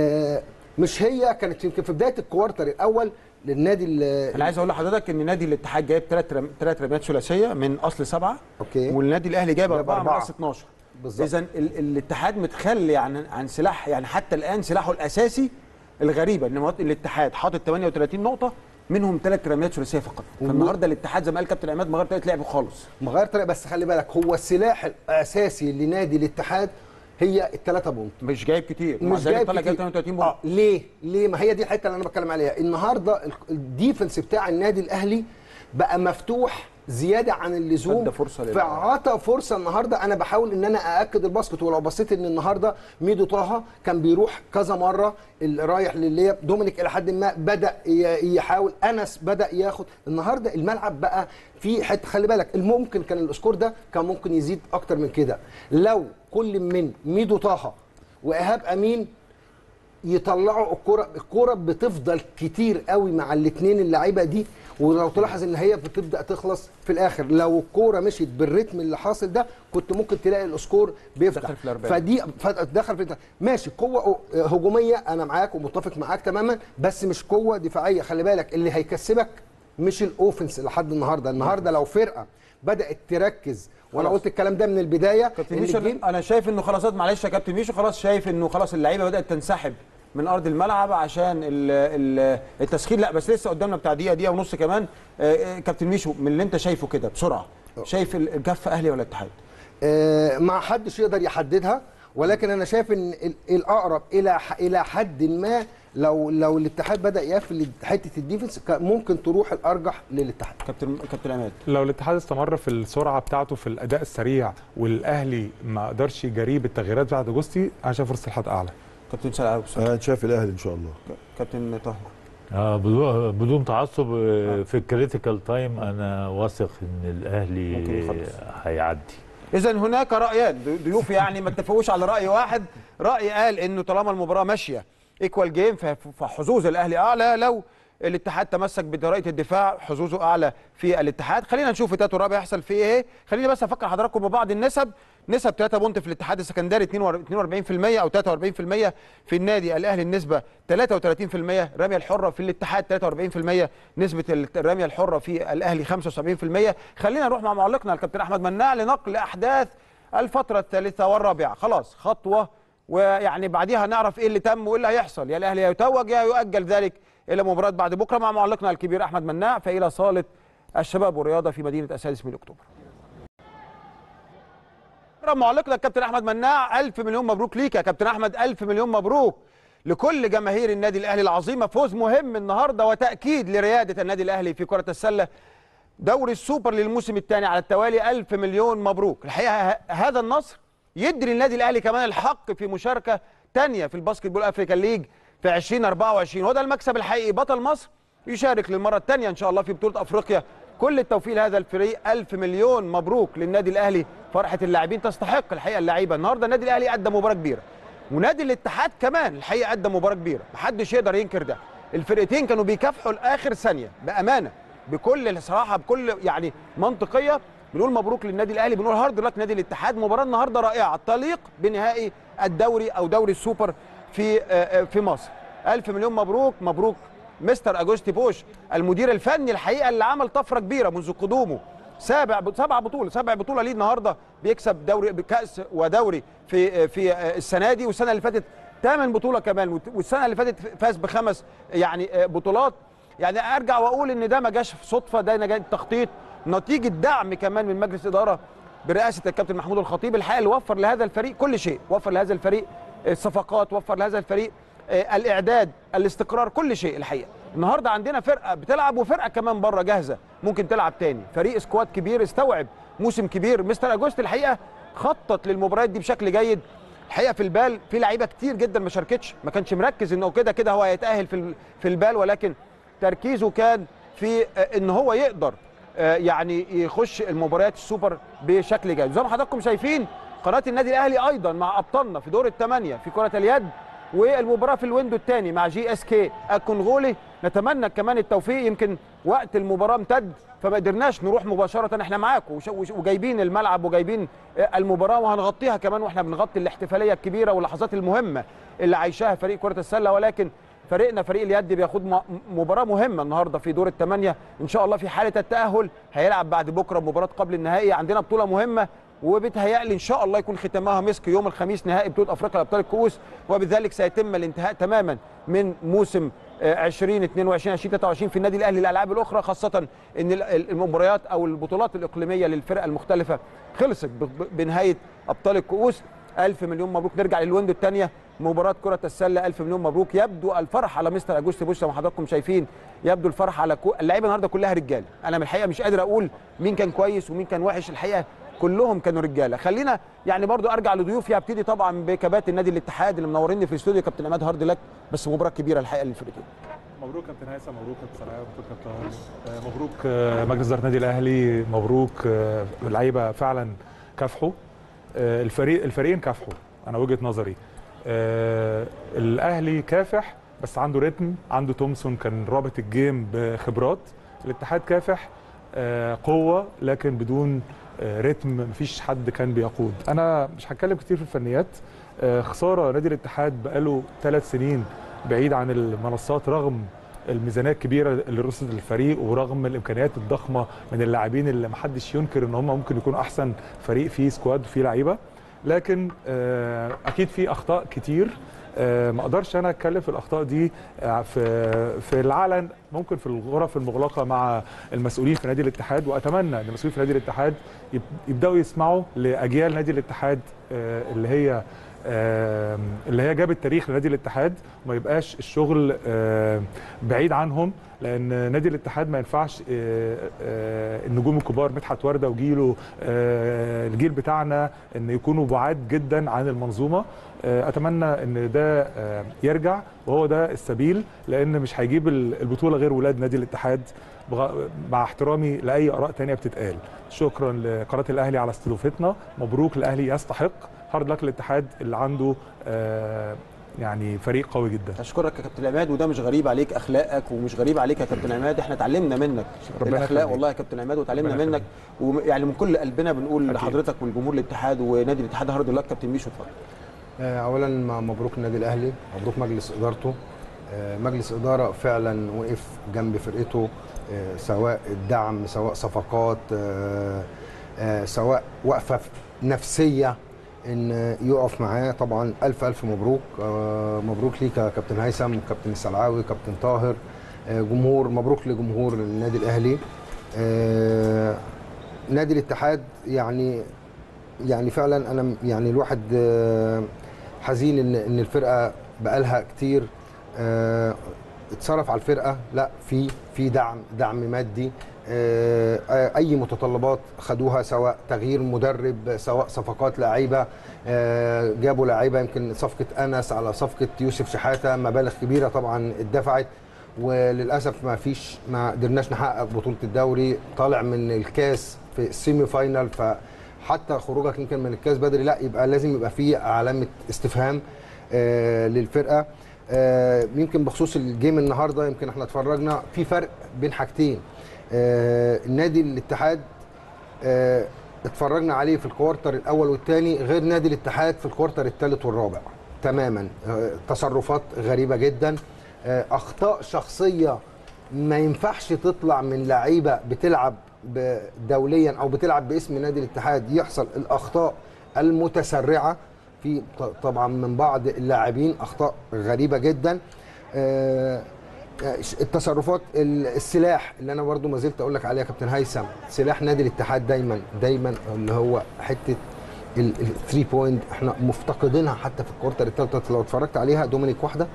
مش هي كانت يمكن في بدايه الكوارتر الاول للنادي ال- انا عايز اقول لحضرتك ان نادي الاتحاد جايب ثلاث رم... ثلاث رميات ثلاثيه من اصل سبعه اوكي والنادي الاهلي جايب جايب اربعه من أربعة. اصل 12 بالظبط. اذا ال... الاتحاد متخلي عن عن سلاح يعني حتى الان سلاحه الاساسي الغريبه ان مواد- الاتحاد حاطط 38 نقطه منهم ثلاث رميات ثلاثيه فقط فالنهارده الاتحاد زي ما قال كابتن عماد مغير طريقه لعبه خالص مغير طريقه بس خلي بالك هو السلاح الاساسي لنادي الاتحاد هي الثلاثه بونت مش جايب كتير ومع مش ذلك جايب طلع كتير. جايب 38 بونت اه ليه؟ ليه؟ ما هي دي الحته اللي انا بتكلم عليها، النهارده ال- الديفنس بتاع النادي الاهلي بقى مفتوح زياده عن اللزوم فادى فرصة لل- فعطى فرصه النهارده انا بحاول ان انا ااكد الباسكت ولو بصيت ان النهارده ميدو طه كان بيروح كذا مره اللي رايح للي دومينيك الى حد ما بدا ي- يحاول انس بدا ياخد النهارده الملعب بقى في حته خلي بالك الممكن كان الاسكور ده كان ممكن يزيد اكتر من كده لو كل من ميدو طه وايهاب امين يطلعوا الكرة الكرة بتفضل كتير قوي مع الاثنين اللعيبة دي ولو تلاحظ ان هي بتبدا تخلص في الاخر لو الكوره مشيت بالريتم اللي حاصل ده كنت ممكن تلاقي الاسكور بيفتح دخل في الأربعين. فدي ف- دخل في ماشي قوه هجوميه انا معاك ومتفق معاك تماما بس مش قوه دفاعيه خلي بالك اللي هيكسبك مش الاوفنس لحد النهارده النهارده لو فرقه بدات تركز وانا خلاص. قلت الكلام ده من البدايه كابتن إن ميشو الجيم- انا شايف انه خلاص معلش يا كابتن ميشو خلاص شايف انه خلاص اللعيبه بدات تنسحب من ارض الملعب عشان ال- ال- التسخين لا بس لسه قدامنا بتاع دقيقه دقيقه ونص كمان آه، آه، كابتن ميشو من اللي انت شايفه كده بسرعه شايف ال- الكفه اهلي ولا اتحاد آه، ما حدش يقدر يحددها ولكن انا شايف ان ال- الاقرب الى ح- الى حد ما لو لو الاتحاد بدا يقفل حته الديفنس كان ممكن تروح الارجح للاتحاد كابتن كابتن عماد لو الاتحاد استمر في السرعه بتاعته في الاداء السريع والاهلي ما قدرش يجاريه بالتغييرات بتاعت اجوستي انا شايف فرصه الاتحاد اعلى كابتن سلام انا شايف الاهلي ان شاء الله كابتن طه آه بدون بدون تعصب آه، في الكريتيكال تايم انا واثق ان ممكن الاهلي يخلص. هيعدي اذا هناك رايان ضي- ضيوف يعني ما اتفقوش على راي واحد راي قال انه طالما المباراه ماشيه ايكوال جيم فحظوظ الاهلي اعلى لو الاتحاد تمسك بطريقه الدفاع حظوظه اعلى في الاتحاد خلينا نشوف التاتو الرابع يحصل فيه ايه خليني بس افكر حضراتكم ببعض النسب نسب 3 بونت في الاتحاد السكندري 42% او 43% في النادي الاهلي النسبه 33% الرميه الحره في الاتحاد 43% نسبه الرميه الحره في الاهلي 75% خلينا نروح مع معلقنا الكابتن احمد مناع لنقل احداث الفتره الثالثه والرابعه خلاص خطوه ويعني بعديها نعرف ايه اللي تم وايه اللي هيحصل يا الاهلي يتوج يا يؤجل ذلك الى مباراه بعد بكره مع معلقنا الكبير احمد مناع فالى صاله الشباب والرياضه في مدينه السادس من اكتوبر معلقنا الكابتن احمد مناع الف مليون مبروك ليك يا كابتن احمد الف مليون مبروك لكل جماهير النادي الاهلي العظيمه فوز مهم النهارده وتاكيد لرياده النادي الاهلي في كره السله دوري السوبر للموسم الثاني على التوالي ألف مليون مبروك الحقيقة ه- هذا النصر يدي للنادي الأهلي كمان الحق في مشاركة تانية في الباسكت بول أفريكان ليج في 2024 وده المكسب الحقيقي بطل مصر يشارك للمرة الثانية إن شاء الله في بطولة أفريقيا كل التوفيق لهذا الفريق ألف مليون مبروك للنادي الأهلي فرحة اللاعبين تستحق الحقيقة اللعيبة النهاردة النادي الأهلي قدم مباراة كبيرة ونادي الاتحاد كمان الحقيقة قدم مباراة كبيرة محدش يقدر ينكر ده الفرقتين كانوا بيكافحوا لآخر ثانية بأمانة بكل الصراحه بكل يعني منطقيه بنقول مبروك للنادي الاهلي بنقول هارد لك نادي الاتحاد مباراه النهارده رائعه تليق بنهائي الدوري او دوري السوبر في آه، آه، في مصر الف مليون مبروك مبروك مستر اجوستي بوش المدير الفني الحقيقه اللي عمل طفره كبيره منذ قدومه سابع سبع بطوله سبع بطوله ليه النهارده بيكسب دوري بكاس ودوري في في آه، السنه دي والسنه اللي فاتت ثامن بطوله كمان والسنه اللي فاتت فاز بخمس يعني آه، بطولات يعني ارجع واقول ان ده ما جاش في صدفه ده نجاح تخطيط نتيجه دعم كمان من مجلس اداره برئاسه الكابتن محمود الخطيب الحقيقه اللي وفر لهذا الفريق كل شيء وفر لهذا الفريق الصفقات وفر لهذا الفريق آه، الاعداد الاستقرار كل شيء الحقيقه النهارده عندنا فرقه بتلعب وفرقه كمان بره جاهزه ممكن تلعب تاني فريق سكواد كبير استوعب موسم كبير مستر اجوست الحقيقه خطط للمباريات دي بشكل جيد الحقيقه في البال في لعيبه كتير جدا ما شاركتش ما كانش مركز انه كده كده هو هيتاهل في ال- في البال ولكن تركيزه كان في آه، ان هو يقدر آه، يعني يخش المباريات السوبر بشكل جيد زي ما حضراتكم شايفين قناه النادي الاهلي ايضا مع ابطالنا في دور الثمانيه في كره اليد والمباراه في الويندو الثاني مع جي اس كي الكونغولي نتمنى كمان التوفيق يمكن وقت المباراه امتد فما قدرناش نروح مباشره احنا معاكم وش- وش- وجايبين الملعب وجايبين آه، المباراه وهنغطيها كمان واحنا بنغطي الاحتفاليه الكبيره واللحظات المهمه اللي عايشاها فريق كره السله ولكن فريقنا فريق اليد بياخد م- مباراه مهمه النهارده في دور الثمانيه ان شاء الله في حاله التاهل هيلعب بعد بكره مباراه قبل النهائي عندنا بطوله مهمه وبتهيألي ان شاء الله يكون ختامها مسك يوم الخميس نهائي بطوله افريقيا لابطال الكؤوس وبذلك سيتم الانتهاء تماما من موسم آه، 2022 2023 في النادي الاهلي الالعاب الاخرى خاصه ان ال- ال- المباريات او البطولات الاقليميه للفرق المختلفه خلصت ب- ب- بنهايه ابطال الكؤوس ألف مليون مبروك نرجع للويندو الثانية مباراة كرة السلة ألف مليون مبروك يبدو الفرح على مستر أجوستي بوش زي ما حضراتكم شايفين يبدو الفرح على كو... اللعيبة النهاردة كلها رجالة أنا من الحقيقة مش قادر أقول مين كان كويس ومين كان وحش الحقيقة كلهم كانوا رجالة خلينا يعني برضو أرجع لضيوفي هبتدي طبعا بكباتن نادي الاتحاد اللي منوريني في الاستوديو كابتن عماد هارد لك بس مباراة كبيرة الحقيقة للفرقتين مبروك كابتن هيثم مبروك كابتن سلام مبروك كابتن طاهر آه، مبروك آه، مجلس اداره النادي الاهلي مبروك آه، اللعيبه فعلا كافحوا آه، الفريق الفريقين كافحوا انا وجهه نظري آه، الاهلي كافح بس عنده ريتم عنده تومسون كان رابط الجيم بخبرات الاتحاد كافح آه، قوه لكن بدون آه، رتم مفيش حد كان بيقود انا مش هتكلم كتير في الفنيات آه، خساره نادي الاتحاد بقاله ثلاث سنين بعيد عن المنصات رغم الميزانيه الكبيره اللي رصدت للفريق ورغم الامكانيات الضخمه من اللاعبين اللي محدش ينكر ان هم ممكن يكونوا احسن فريق فيه سكواد وفيه لعيبه لكن آه، اكيد في اخطاء كتير آه، ما اقدرش انا اتكلم في الاخطاء دي آه، في في العلن ممكن في الغرف المغلقه مع المسؤولين في نادي الاتحاد واتمنى ان المسؤولين في نادي الاتحاد يب- يبداوا يسمعوا لاجيال نادي الاتحاد آه، اللي هي آم، اللي هي جابت تاريخ لنادي الاتحاد وما يبقاش الشغل آم، بعيد عنهم لان نادي الاتحاد ما ينفعش آه، آه، النجوم الكبار مدحت ورده وجيله آه، الجيل بتاعنا ان يكونوا بعاد جدا عن المنظومه آه، اتمنى ان ده آه، يرجع وهو ده السبيل لان مش هيجيب ال- البطوله غير ولاد نادي الاتحاد بغ- مع احترامي لاي اراء تانية بتتقال شكرا لقناه الاهلي على استضافتنا مبروك الاهلي يستحق هارد لك الاتحاد اللي عنده آه، يعني فريق قوي جدا اشكرك يا كابتن عماد وده مش غريب عليك اخلاقك ومش غريب عليك يا كابتن عماد احنا اتعلمنا منك ربنا الاخلاق يخليك. والله يا كابتن عماد وتعلمنا ربنا منك ويعني من كل قلبنا بنقول أكيد. لحضرتك والجمهور الاتحاد ونادي الاتحاد هارد لك كابتن ميشو اتفضل آه، اولا م- مبروك النادي الاهلي مبروك مجلس ادارته آه، مجلس اداره فعلا وقف جنب فرقته آه، سواء الدعم سواء صفقات آه، آه، سواء وقفه نفسيه ان يقف معاه طبعا الف الف مبروك آه، مبروك ليك يا كابتن هيثم كابتن السلعاوي كابتن طاهر آه، جمهور مبروك لجمهور النادي الاهلي آه، نادي الاتحاد يعني يعني فعلا انا م- يعني الواحد آه، حزين ان ان الفرقه بقالها كتير آه، اتصرف على الفرقه لا في في دعم دعم مادي آه، آه، اي متطلبات خدوها سواء تغيير مدرب سواء صفقات لعيبه آه، جابوا لعيبه يمكن صفقه انس على صفقه يوسف شحاته مبالغ كبيره طبعا اتدفعت وللاسف ما فيش ما قدرناش نحقق بطوله الدوري طالع من الكاس في السيمي فاينال فحتى خروجك يمكن من الكاس بدري لا يبقى لازم يبقى في علامه استفهام آه للفرقه آه يمكن بخصوص الجيم النهارده يمكن احنا اتفرجنا في فرق بين حاجتين آه النادي الاتحاد آه اتفرجنا عليه في الكوارتر الاول والثاني غير نادي الاتحاد في الكوارتر الثالث والرابع تماما آه تصرفات غريبه جدا آه اخطاء شخصيه ما ينفعش تطلع من لعيبه بتلعب ب- دوليا او بتلعب باسم نادي الاتحاد يحصل الاخطاء المتسرعه في ط- طبعا من بعض اللاعبين اخطاء غريبه جدا آه، التصرفات ال- السلاح اللي انا برضو ما زلت اقول لك عليها يا كابتن هيثم سلاح نادي الاتحاد دايما دايما اللي هو حته الثري بوينت احنا مفتقدينها حتى في الكورتر الثالثه لو اتفرجت عليها دومينيك واحده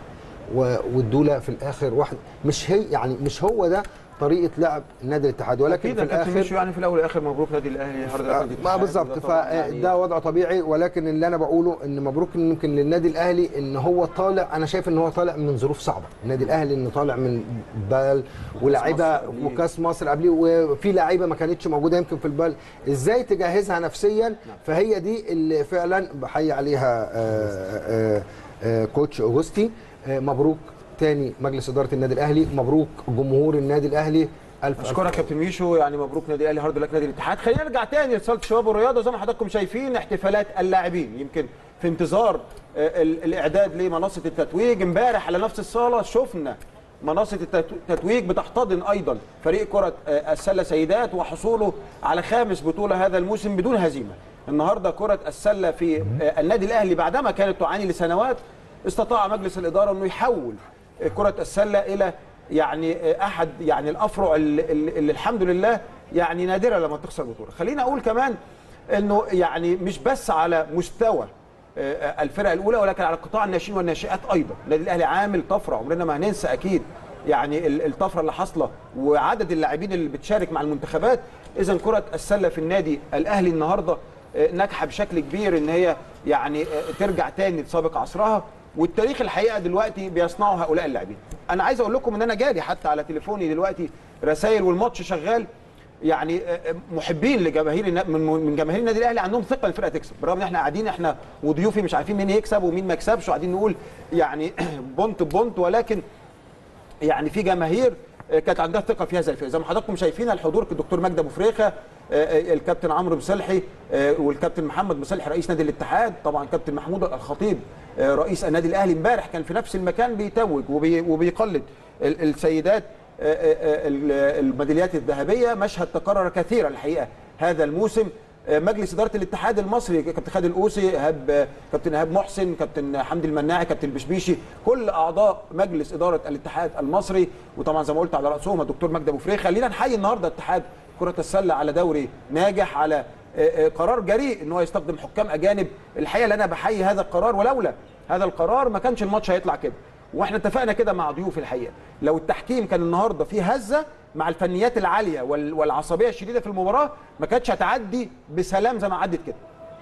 و- والدوله في الاخر واحد مش هي يعني مش هو ده طريقه لعب نادي الاتحاد ولكن اكيد في يا كابتن الاخر ميشو يعني في الاول والاخر مبروك نادي الاهلي هارد لك نادي ما الاتحاد، بالظبط وده طبعاً يعني فده وضع طبيعي ولكن اللي انا بقوله ان مبروك إن يمكن للنادي الاهلي ان هو طالع انا شايف ان هو طالع من ظروف صعبه النادي الاهلي انه طالع من بال ولاعيبه مصر قبليه. وكاس مصر قبليه وفي لعيبه ما كانتش موجوده يمكن في البال ازاي تجهزها نفسيا فهي دي اللي فعلا بحيي عليها آه، آه، آه، كوتش اوجستي آه، مبروك تاني مجلس اداره النادي الاهلي مبروك جمهور النادي الاهلي الف ألف اشكرك كابتن ميشو يعني مبروك نادي الاهلي هارد لك نادي الاتحاد خلينا نرجع تاني لصاله الشباب والرياضه زي ما حضراتكم شايفين احتفالات اللاعبين يمكن في انتظار آه، ال- الاعداد لمنصه التتويج امبارح على نفس الصاله شفنا منصه التتو- التتويج بتحتضن ايضا فريق كره آه، السله سيدات وحصوله على خامس بطوله هذا الموسم بدون هزيمه النهارده كره السله في آه، النادي الاهلي بعدما كانت تعاني لسنوات استطاع مجلس الاداره انه يحول آه، كره السله الى يعني احد يعني الافرع اللي, اللي الحمد لله يعني نادره لما تخسر بطوله خلينا اقول كمان انه يعني مش بس على مستوى آه، الفرق الاولى ولكن على قطاع الناشئين والناشئات ايضا النادي الاهلي عامل طفره عمرنا ما هننسى اكيد يعني ال- الطفره اللي حاصله وعدد اللاعبين اللي بتشارك مع المنتخبات اذا كره السله في النادي الاهلي النهارده آه، ناجحه بشكل كبير ان هي يعني آه، ترجع تاني لسابق عصرها والتاريخ الحقيقه دلوقتي بيصنعه هؤلاء اللاعبين انا عايز اقول لكم ان انا جالي حتى على تليفوني دلوقتي رسائل والماتش شغال يعني آه، آه، محبين لجماهير النا- من من جماهير النادي الاهلي عندهم ثقه ان الفرقه تكسب بالرغم ان احنا قاعدين احنا وضيوفي مش عارفين مين يكسب ومين ما يكسبش وقاعدين نقول يعني بونت بونت ولكن يعني في جماهير آه، كانت عندها ثقه في هذا الفريق زي ما حضراتكم شايفين الحضور الدكتور مجدي ابو فريخه آه، آه، الكابتن عمرو مصلحي آه، والكابتن محمد مصلحي رئيس نادي الاتحاد طبعا كابتن محمود الخطيب آه، رئيس النادي الاهلي امبارح كان في نفس المكان بيتوج وبي- وبيقلد ال- السيدات آه، آه، آه، ال- الميداليات الذهبيه مشهد تكرر كثيرا الحقيقه هذا الموسم آه، مجلس اداره الاتحاد المصري كابتن خالد القوسي ايهاب آه، كابتن ايهاب محسن كابتن حمدي المناعي كابتن البشبيشي كل اعضاء مجلس اداره الاتحاد المصري وطبعا زي ما قلت على راسهم الدكتور مجدي ابو فريخ خلينا نحيي النهارده اتحاد كره السله على دوري ناجح على آه، آه، قرار جريء ان هو يستخدم حكام اجانب الحقيقه اللي انا بحيي هذا القرار ولولا هذا القرار ما كانش الماتش هيطلع كده واحنا اتفقنا كده مع ضيوف الحقيقه لو التحكيم كان النهارده فيه هزه مع الفنيات العاليه وال- والعصبيه الشديده في المباراه ما كانتش هتعدي بسلام زي ما عدت كده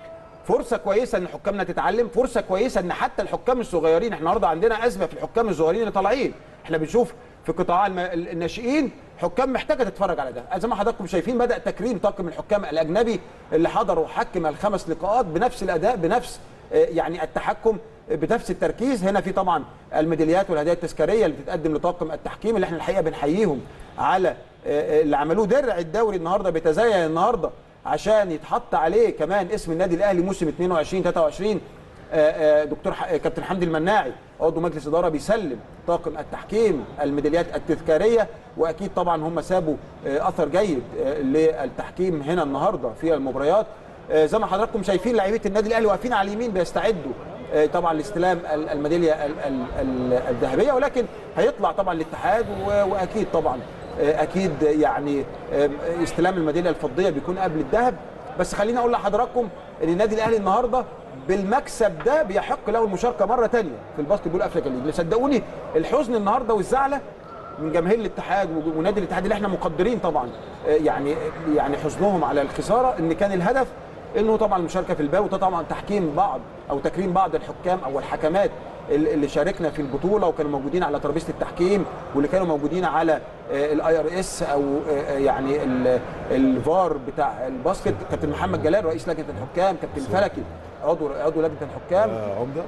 فرصه كويسه ان حكامنا تتعلم فرصه كويسه ان حتى الحكام الصغيرين احنا النهارده عندنا ازمه في الحكام الصغيرين اللي طالعين احنا بنشوف في قطاع الم- الناشئين حكام محتاجه تتفرج على ده زي ما حضراتكم شايفين بدا تكريم طاقم الحكام الاجنبي اللي حضر وحكم الخمس لقاءات بنفس الاداء بنفس آه، يعني التحكم بنفس التركيز هنا في طبعا الميداليات والهدايا التذكاريه اللي بتتقدم لطاقم التحكيم اللي احنا الحقيقه بنحييهم على آه، آه، اللي عملوه درع الدوري النهارده بيتزين النهارده عشان يتحط عليه كمان اسم النادي الاهلي موسم 22 23 آه، آه، دكتور ح- كابتن حمدي المناعي عضو مجلس اداره بيسلم طاقم التحكيم الميداليات التذكاريه واكيد طبعا هم سابوا آه، اثر جيد آه، للتحكيم هنا النهارده في المباريات آه، زي ما حضراتكم شايفين لعيبه النادي الاهلي واقفين على اليمين بيستعدوا آه، طبعا لاستلام ال- الميداليه ال- ال- ال- الذهبيه ولكن هيطلع طبعا الاتحاد و- واكيد طبعا آه، اكيد يعني آه، استلام الميداليه الفضيه بيكون قبل الذهب بس خليني اقول لحضراتكم ان النادي الاهلي النهارده بالمكسب ده بيحق له المشاركه مره ثانيه في الباسكت بول افريكا ليج صدقوني الحزن النهارده والزعله من جماهير الاتحاد وج- ونادي الاتحاد اللي احنا مقدرين طبعا آه، يعني يعني حزنهم على الخساره ان كان الهدف انه طبعا المشاركه في الباو وده طبعا تحكيم بعض او تكريم بعض الحكام او الحكمات ال- اللي شاركنا في البطوله وكانوا موجودين على ترابيزه التحكيم واللي كانوا موجودين على الاي ار اس او آه، يعني ال- الفار بتاع الباسكت كابتن محمد جلال رئيس لجنه الحكام كابتن فلكي عضو عضو لجنه الحكام آه، عمده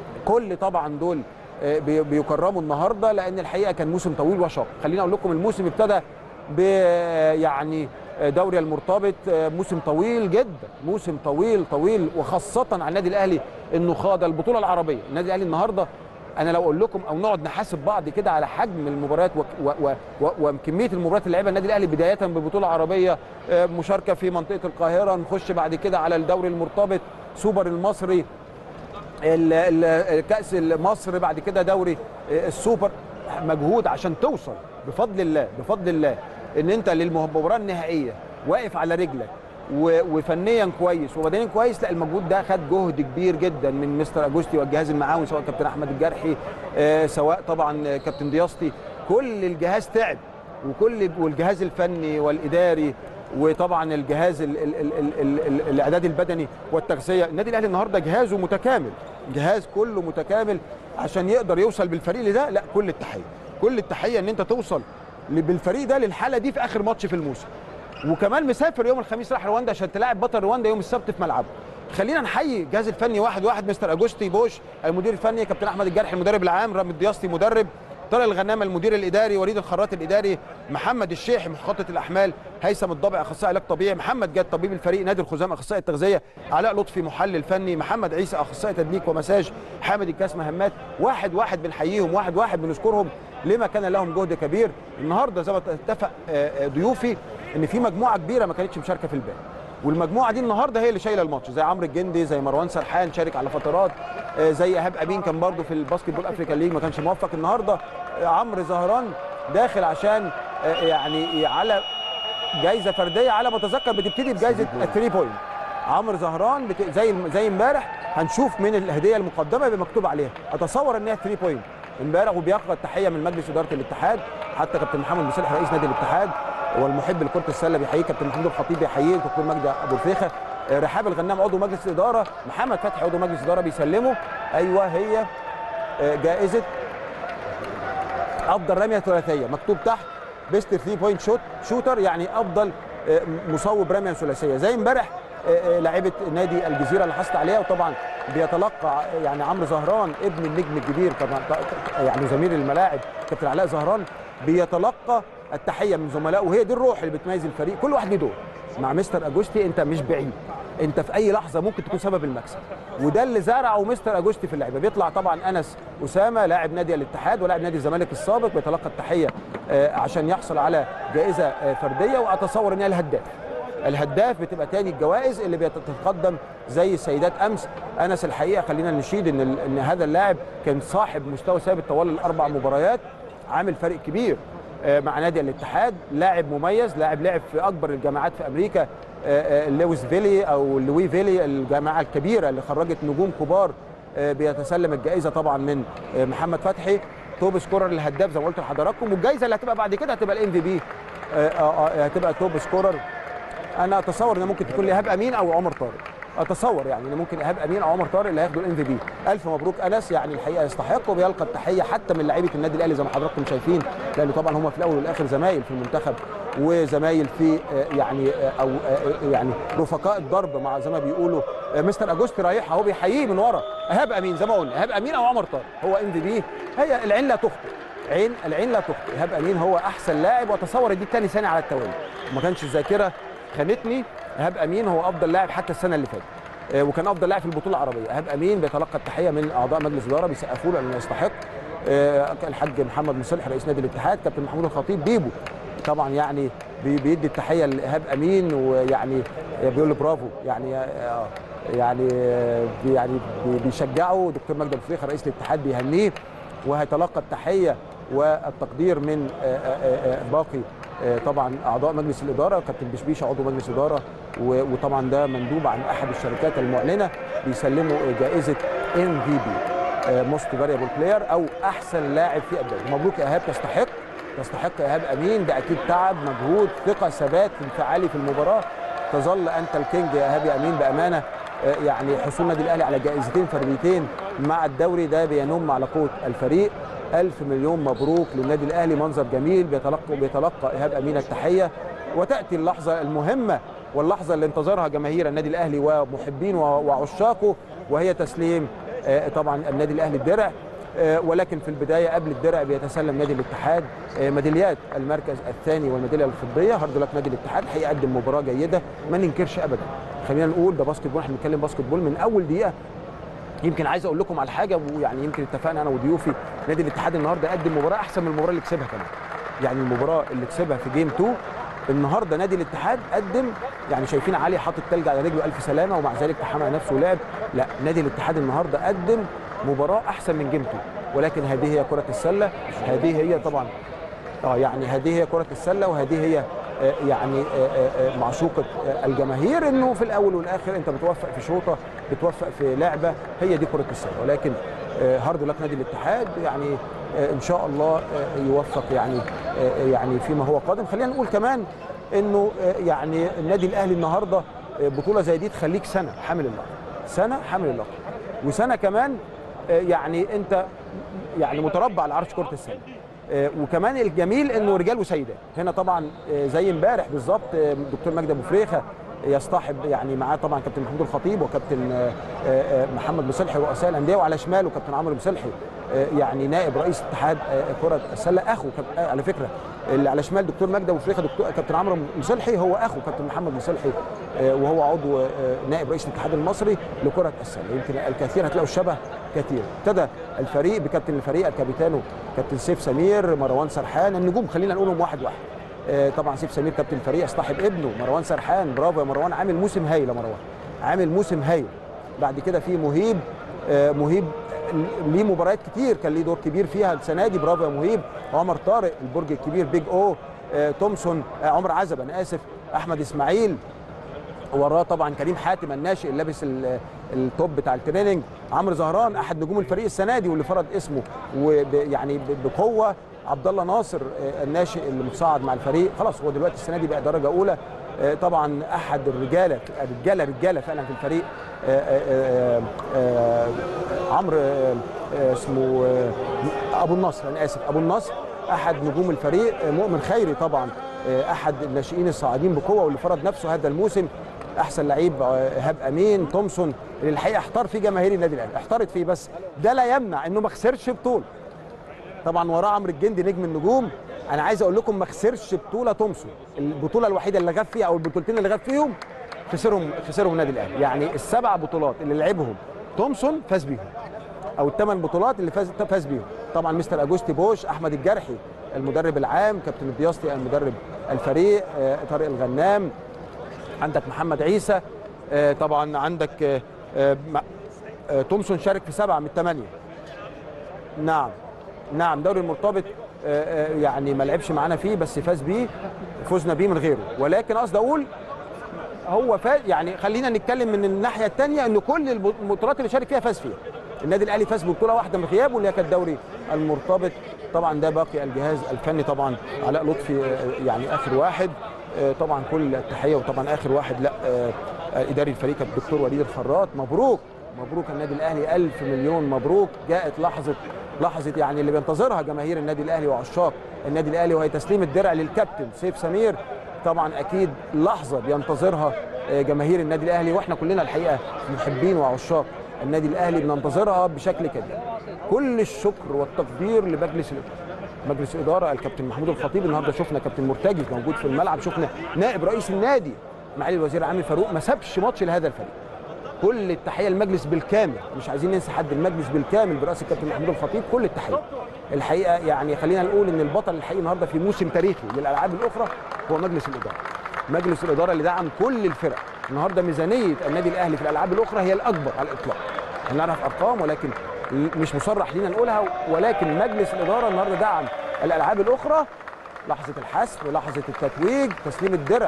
كل طبعا دول آه، بي- بيكرموا النهارده لان الحقيقه كان موسم طويل وشاق خليني اقول لكم الموسم ابتدى ب يعني آه، دوري المرتبط آه، موسم طويل جدا موسم طويل طويل وخاصه على النادي الاهلي انه خاض البطوله العربيه النادي الاهلي النهارده انا لو اقول لكم او نقعد نحاسب بعض كده على حجم المباريات وك- و- و- و- وكميه المباريات اللي لعبها النادي الاهلي بدايه ببطوله عربيه آه، مشاركه في منطقه القاهره نخش بعد كده على الدوري المرتبط سوبر المصري ال- ال- كاس مصر بعد كده دوري السوبر مجهود عشان توصل بفضل الله بفضل الله ان انت للمباراه النهائيه واقف على رجلك و- وفنيا كويس وبدنيا كويس لا المجهود ده خد جهد كبير جدا من مستر اجوستي والجهاز المعاون سواء كابتن احمد الجرحي آه، سواء طبعا آه، كابتن دياستي كل الجهاز تعب وكل والجهاز الفني والاداري وطبعا الجهاز ال ال ال ال ال ال الاعداد البدني والتغذيه النادي الاهلي النهارده جهازه متكامل جهاز كله متكامل عشان يقدر يوصل بالفريق لده لا كل التحيه كل التحيه ان انت توصل ل- بالفريق ده للحاله دي في اخر ماتش في الموسم وكمان مسافر يوم الخميس راح رواندا عشان تلاعب بطل رواندا يوم السبت في ملعبه خلينا نحيي الجهاز الفني واحد واحد مستر اجوستي بوش المدير الفني كابتن احمد الجرحي المدرب العام رامي الدياستي مدرب طارق الغنامه المدير الاداري وليد الخراط الاداري محمد الشيحي مخطط الاحمال هيثم الضبع اخصائي علاج طبيعي محمد جاد طبيب الفريق نادي الخزام اخصائي التغذيه علاء لطفي محلل فني محمد عيسى اخصائي تدليك ومساج حامد الكاس مهمات واحد واحد بنحييهم واحد واحد بنشكرهم لما كان لهم جهد كبير النهارده زي ما اتفق آه، آه، ضيوفي ان في مجموعه كبيره ما كانتش مشاركه في الباقي والمجموعه دي النهارده هي اللي شايله الماتش زي عمرو الجندي زي مروان سرحان شارك على فترات آه، زي ايهاب امين كان برده في الباسكت بول افريكان ليج ما كانش موفق النهارده آه، عمرو زهران داخل عشان آه، يعني على جايزه فرديه على ما اتذكر بتبتدي بجائزه 3 بوينت عمرو زهران بت... زي زي امبارح هنشوف من الهديه المقدمه يبقى مكتوب عليها اتصور ان هي 3 بوينت امبارح وبياخد تحيه من مجلس اداره الاتحاد حتى كابتن محمد مسلح رئيس نادي الاتحاد والمحب لكره السله بيحييه كابتن محمود الخطيب بيحييه دكتور مجدي ابو الفيخه آه، رحاب الغنام عضو مجلس الاداره محمد فتحي عضو مجلس الاداره بيسلمه ايوه هي آه، جائزه افضل رميه ثلاثيه مكتوب تحت بيست 3 بوينت شوت شوتر يعني افضل آه، مصوب رميه ثلاثيه زي امبارح آه، آه، لاعيبه نادي الجزيره اللي حصلت عليها وطبعا بيتلقى يعني عمرو زهران ابن النجم الكبير طبعا يعني زميل الملاعب كابتن علاء زهران بيتلقى التحيه من زملائه وهي دي الروح اللي بتميز الفريق كل واحد ليه دور مع مستر اجوستي انت مش بعيد انت في اي لحظه ممكن تكون سبب المكسب وده اللي زرعه مستر اجوستي في اللعيبه بيطلع طبعا انس اسامه لاعب نادي الاتحاد ولاعب نادي الزمالك السابق بيتلقى التحيه آه، عشان يحصل على جائزه آه، فرديه واتصور ان هي الهداف الهداف بتبقى تاني الجوائز اللي بتتقدم زي السيدات امس انس الحقيقه خلينا نشيد ان ال- ان هذا اللاعب كان صاحب مستوى ثابت طوال الاربع مباريات عامل فرق كبير آه، مع نادي الاتحاد لاعب مميز لاعب لعب في اكبر الجامعات في امريكا آه، آه، لويس فيلي او لوي فيلي الجامعه الكبيره اللي خرجت نجوم كبار آه، بيتسلم الجائزه طبعا من آه، محمد فتحي توب سكورر الهداف زي ما قلت لحضراتكم والجائزه اللي هتبقى بعد كده هتبقى الام في بي هتبقى توب سكورر انا اتصور ان ممكن تكون لايهاب امين او عمر طارق اتصور يعني ان ممكن ايهاب امين او عمر طارق اللي هياخدوا الام في بي الف مبروك انس يعني الحقيقه يستحق وبيلقى التحيه حتى من لعيبه النادي الاهلي زي ما حضراتكم شايفين لان طبعا هم في الاول والاخر زمايل في المنتخب وزمايل في آه، يعني آه، او آه، يعني رفقاء الضرب مع زي ما بيقولوا آه، مستر اجوستي رايح اهو بيحييه من ورا ايهاب امين زي ما قلنا ايهاب امين او عمر طارق هو ام في بي هي العين لا تخطئ عين العين لا تخطئ ايهاب امين هو احسن لاعب واتصور دي تاني سنه على التوالي ما كانش الذاكره خانتني ايهاب امين هو افضل لاعب حتى السنه اللي فاتت آه، وكان افضل لاعب في البطوله العربيه ايهاب امين بيتلقى التحيه من اعضاء مجلس الاداره بيسقفوا له لانه يستحق آه، الحاج محمد مصلح رئيس نادي الاتحاد كابتن محمود الخطيب بيبو طبعا يعني بي- بيدي التحيه لايهاب امين ويعني آه، بيقول له برافو يعني آه، يعني آه، بي- يعني بي- بيشجعه دكتور مجدي أبو فخر رئيس الاتحاد بيهنيه وهيتلقى التحيه والتقدير من آه، آه، آه، باقي آه، طبعا اعضاء مجلس الاداره كابتن بشبيشه عضو مجلس اداره و- وطبعا ده مندوب عن احد الشركات المعلنه بيسلموا جائزه ام في بي موست فاريبل بلاير او احسن لاعب في الدوري مبروك يا ايهاب تستحق تستحق ايهاب امين ده اكيد تعب مجهود ثقه ثبات انفعالي في المباراه تظل انت الكينج يا ايهاب امين بامانه آه، يعني حصول النادي الاهلي على جائزتين فرديتين مع الدوري ده بينم على قوه الفريق ألف مليون مبروك للنادي الأهلي منظر جميل بيتلقى بيتلقى إيهاب أمين التحية وتأتي اللحظة المهمة واللحظة اللي انتظرها جماهير النادي الأهلي ومحبين وعشاقه وهي تسليم آه، طبعا النادي الأهلي الدرع آه، ولكن في البدايه قبل الدرع بيتسلم نادي الاتحاد آه، ميداليات المركز الثاني والميداليه الفضيه هارد لك نادي الاتحاد هيقدم مباراه جيده ما ننكرش ابدا خلينا نقول ده باسكت بول احنا بنتكلم باسكت بول من اول دقيقه يمكن عايز اقول لكم على حاجه ويعني يمكن اتفقنا انا وضيوفي نادي الاتحاد النهارده قدم مباراه احسن من المباراه اللي كسبها كمان يعني المباراه اللي كسبها في جيم 2 النهارده نادي الاتحاد قدم يعني شايفين علي حاطط تلج على رجله الف سلامه ومع ذلك تحمل نفسه ولعب لا نادي الاتحاد النهارده قدم مباراه احسن من جيم 2 ولكن هذه هي كره السله هذه هي طبعا اه يعني هذه هي كره السله وهذه هي آه، يعني آه، آه، آه، معشوقه آه، الجماهير انه في الاول والاخر انت بتوفق في شوطه بتوفق في لعبه هي دي كره السله ولكن آه، هارد لك نادي الاتحاد يعني آه، ان شاء الله آه، يوفق يعني آه، يعني فيما هو قادم خلينا نقول كمان انه آه، يعني النادي الاهلي النهارده آه، بطوله زي دي تخليك سنه حامل اللقب سنه حامل اللقب وسنه كمان آه، يعني انت يعني متربع على عرش كره السله آه، وكمان الجميل انه رجال وسيدات هنا طبعا آه، زي امبارح بالظبط آه، دكتور مجدي ابو فريخه يصطحب يعني معاه طبعا كابتن محمود الخطيب وكابتن آه، آه، محمد مصلحي رؤساء الانديه وعلى شماله كابتن عمرو مصلحي آه، يعني نائب رئيس اتحاد آه، كره السله اخو كاب- آه، على فكره اللي على شمال دكتور مجدي ابو فريخه دكتور كابتن عمرو مصلحي هو اخو كابتن محمد مصلحي آه، وهو عضو آه، نائب رئيس الاتحاد المصري لكره السله يمكن الكثير هتلاقوا الشبه كثير ابتدى الفريق بكابتن الفريق الكابيتانو كابتن سيف سمير مروان سرحان النجوم خلينا نقولهم واحد واحد آه، طبعا سيف سمير كابتن الفريق اصطحب ابنه مروان سرحان برافو يا مروان عامل موسم هايل يا مروان عامل موسم هايل بعد كده في مهيب آه، مهيب ليه مباريات كتير كان ليه دور كبير فيها السنه دي برافو يا مهيب عمر طارق البرج الكبير بيج او آه، تومسون آه، عمر عزب انا اسف احمد اسماعيل وراه طبعا كريم حاتم الناشئ اللي لابس ال- التوب بتاع التريننج عمرو زهران احد نجوم الفريق السنه دي واللي فرض اسمه ويعني بقوه عبد الله ناصر آه، الناشئ اللي متصاعد مع الفريق خلاص هو دلوقتي السنه دي بقى درجه اولى آه، طبعا احد الرجاله رجاله رجاله فعلا في الفريق آه، آه، آه، آه، عمرو آه، آه، اسمه آه، ابو النصر انا اسف ابو النصر احد نجوم الفريق آه، مؤمن خيري طبعا آه، احد الناشئين الصاعدين بقوه واللي فرض نفسه هذا الموسم احسن لعيب آه، ايهاب امين تومسون اللي الحقيقه احتار فيه جماهير النادي الاهلي احترت فيه بس ده لا يمنع انه ما خسرش بطوله طبعا وراه عمرو الجندي نجم النجوم انا عايز اقول لكم ما خسرش بطوله تومسون البطوله الوحيده اللي غاب فيها او البطولتين اللي غاب فيهم خسرهم خسرهم النادي الاهلي يعني السبع بطولات اللي لعبهم تومسون فاز بيهم او الثمان بطولات اللي فاز فاز بيهم طبعا مستر اجوستي بوش احمد الجرحي المدرب العام كابتن الدياسطي المدرب الفريق آه، طارق الغنام عندك محمد عيسى آه، طبعا عندك آه، آه، م- آه، تومسون شارك في سبعه من الثمانيه نعم نعم دوري المرتبط آه، آه، يعني ما لعبش معانا فيه بس فاز بيه فزنا بيه من غيره ولكن قصدي اقول هو فاز يعني خلينا نتكلم من الناحيه الثانيه ان كل الب- البطولات اللي شارك فيها فاز فيها النادي الاهلي فاز ببطوله واحده من غيابه اللي هي كانت دوري المرتبط طبعا ده باقي الجهاز الفني طبعا علاء لطفي آه، يعني اخر واحد آه، طبعا كل التحيه وطبعا اخر واحد لا آه، آه، اداري الفريق الدكتور وليد الخراط مبروك مبروك النادي الاهلي الف مليون مبروك جاءت لحظه لحظه يعني اللي بينتظرها جماهير النادي الاهلي وعشاق النادي الاهلي وهي تسليم الدرع للكابتن سيف سمير طبعا اكيد لحظه بينتظرها آه، جماهير النادي الاهلي واحنا كلنا الحقيقه محبين وعشاق النادي الاهلي بننتظرها بشكل كده كل الشكر والتقدير لمجلس الاداره مجلس الاداره الكابتن محمود الخطيب النهارده شفنا كابتن مرتجي موجود في الملعب شفنا نائب رئيس النادي معالي الوزير عامر فاروق ما سابش ماتش لهذا الفريق كل التحيه المجلس بالكامل مش عايزين ننسى حد المجلس بالكامل برئاسه الكابتن محمود الخطيب كل التحيه الحقيقه يعني خلينا نقول ان البطل الحقيقي النهارده في موسم تاريخي للالعاب الاخرى هو مجلس الاداره مجلس الاداره اللي دعم كل الفرق النهارده ميزانيه النادي الاهلي في الالعاب الاخرى هي الاكبر على الاطلاق هنعرف ارقام ولكن مش مصرح لينا نقولها ولكن مجلس الاداره النهارده دعم الالعاب الاخرى لحظه الحسم لحظه التتويج تسليم الدرع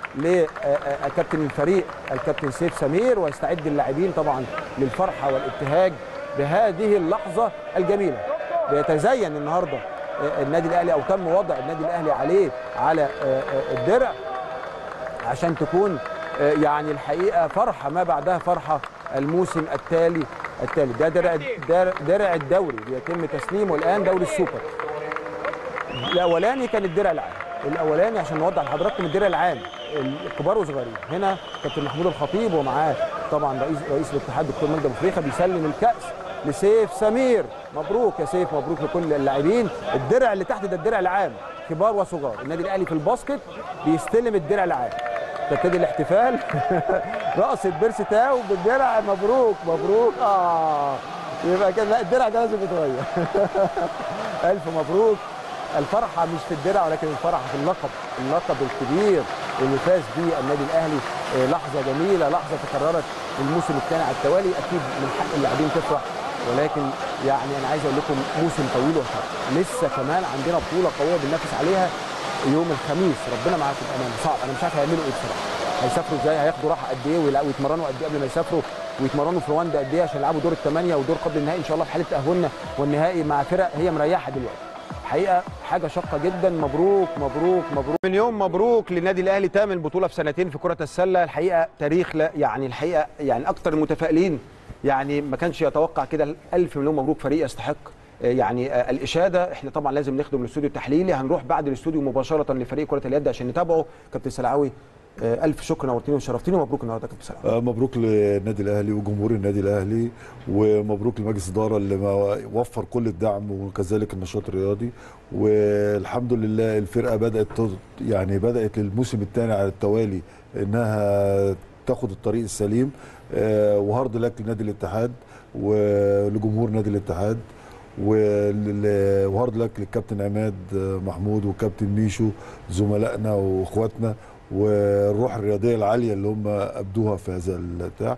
لكابتن الفريق الكابتن سيف سمير ويستعد اللاعبين طبعا للفرحه والابتهاج بهذه اللحظه الجميله بيتزين النهارده آه، النادي الاهلي او تم وضع النادي الاهلي عليه على آه، آه، الدرع عشان تكون آه، يعني الحقيقه فرحه ما بعدها فرحه الموسم التالي التالي ده درع درع- درع الدوري بيتم تسليمه الان دوري السوبر الاولاني كان الدرع العام الاولاني عشان نوضح لحضراتكم الدرع العام الكبار وصغيرين هنا كابتن محمود الخطيب ومعاه طبعا رئيس رئيس الاتحاد دكتور مجدي ابو فريخه بيسلم الكاس لسيف سمير مبروك يا سيف مبروك لكل اللاعبين الدرع اللي تحت ده الدرع العام كبار وصغار النادي الاهلي في الباسكت بيستلم الدرع العام تبتدي الاحتفال رقصة بيرسي تاو بالدرع مبروك مبروك اه يبقى كده لا الدرع ده لازم يتغير الف مبروك الفرحه مش في الدرع ولكن الفرحه في اللقب اللقب الكبير اللي فاز بيه النادي الاهلي آه، لحظه جميله لحظه تكررت الموسم الثاني على التوالي اكيد من حق اللاعبين تفرح ولكن يعني انا عايز اقول لكم موسم طويل وشاق لسه كمان عندنا بطوله قويه بننافس عليها يوم الخميس ربنا معاكم بامانه صعب انا مش عارف هيعملوا ايه بصراحه هيسافروا ازاي هياخدوا راحه قد ايه ويلا- ويتمرنوا قد ايه قبل ما يسافروا ويتمرنوا في رواندا قد ايه عشان يلعبوا دور الثمانيه ودور قبل النهائي ان شاء الله في حاله تاهلنا والنهائي مع فرق هي مريحه دلوقتي حقيقه حاجه شاقه جدا مبروك مبروك مبروك من يوم مبروك للنادي الاهلي تامن بطوله في سنتين في كره السله الحقيقه تاريخ لا يعني الحقيقه يعني اكتر المتفائلين يعني ما كانش يتوقع كده ألف مليون مبروك فريق يستحق آه، يعني آه، الاشاده احنا طبعا لازم نخدم الاستوديو التحليلي هنروح بعد الاستوديو مباشره لفريق كره اليد عشان نتابعه كابتن سلعاوي آه، الف شكر نورتيني وشرفتيني ومبروك النهارده يا كابتن سلعاوي آه، مبروك للنادي الاهلي وجمهور النادي الاهلي ومبروك لمجلس الاداره اللي ما وفر كل الدعم وكذلك النشاط الرياضي والحمد لله الفرقه بدات تظ- يعني بدات للموسم الثاني على التوالي انها تاخد الطريق السليم آه، وهارد لك لنادي الاتحاد ولجمهور نادي الاتحاد ولل- وهارد لك للكابتن عماد محمود والكابتن ميشو زملائنا واخواتنا والروح الرياضيه العاليه اللي هم ابدوها في هذا البتاع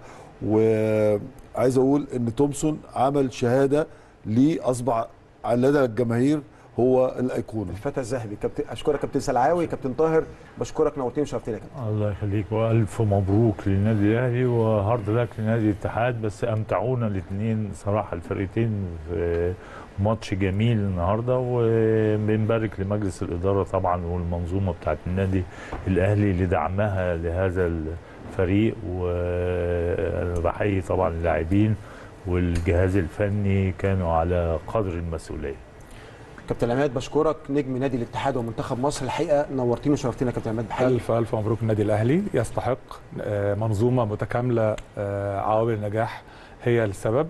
وعايز اقول ان تومسون عمل شهاده ليه اصبح على لدى الجماهير هو الايقونه الفتى الذهبي كابتن اشكرك كابتن سلعاوي كابتن طاهر بشكرك نورتيني وشرفتيني يا كابتن الله يخليك والف مبروك للنادي الاهلي وهارد لك لنادي الاتحاد بس امتعونا الاثنين صراحه الفرقتين في ماتش جميل النهارده وبنبارك لمجلس الاداره طبعا والمنظومه بتاعت النادي الاهلي لدعمها لهذا الفريق وبحيي طبعا اللاعبين والجهاز الفني كانوا على قدر المسؤوليه كابتن عماد بشكرك نجم نادي الاتحاد ومنتخب مصر الحقيقه نورتيني وشرفتينا يا كابتن عماد بحقيقي الف الف مبروك النادي الاهلي يستحق آه، منظومه متكامله آه، عوامل النجاح هي السبب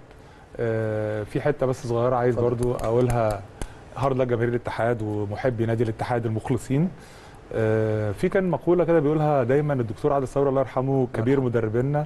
آه، في حته بس صغيره عايز اتفضل. برضو اقولها هارد لك جماهير الاتحاد ومحبي نادي الاتحاد المخلصين آه، في كان مقوله كده بيقولها دايما الدكتور عادل ثوره الله يرحمه كبير مدربنا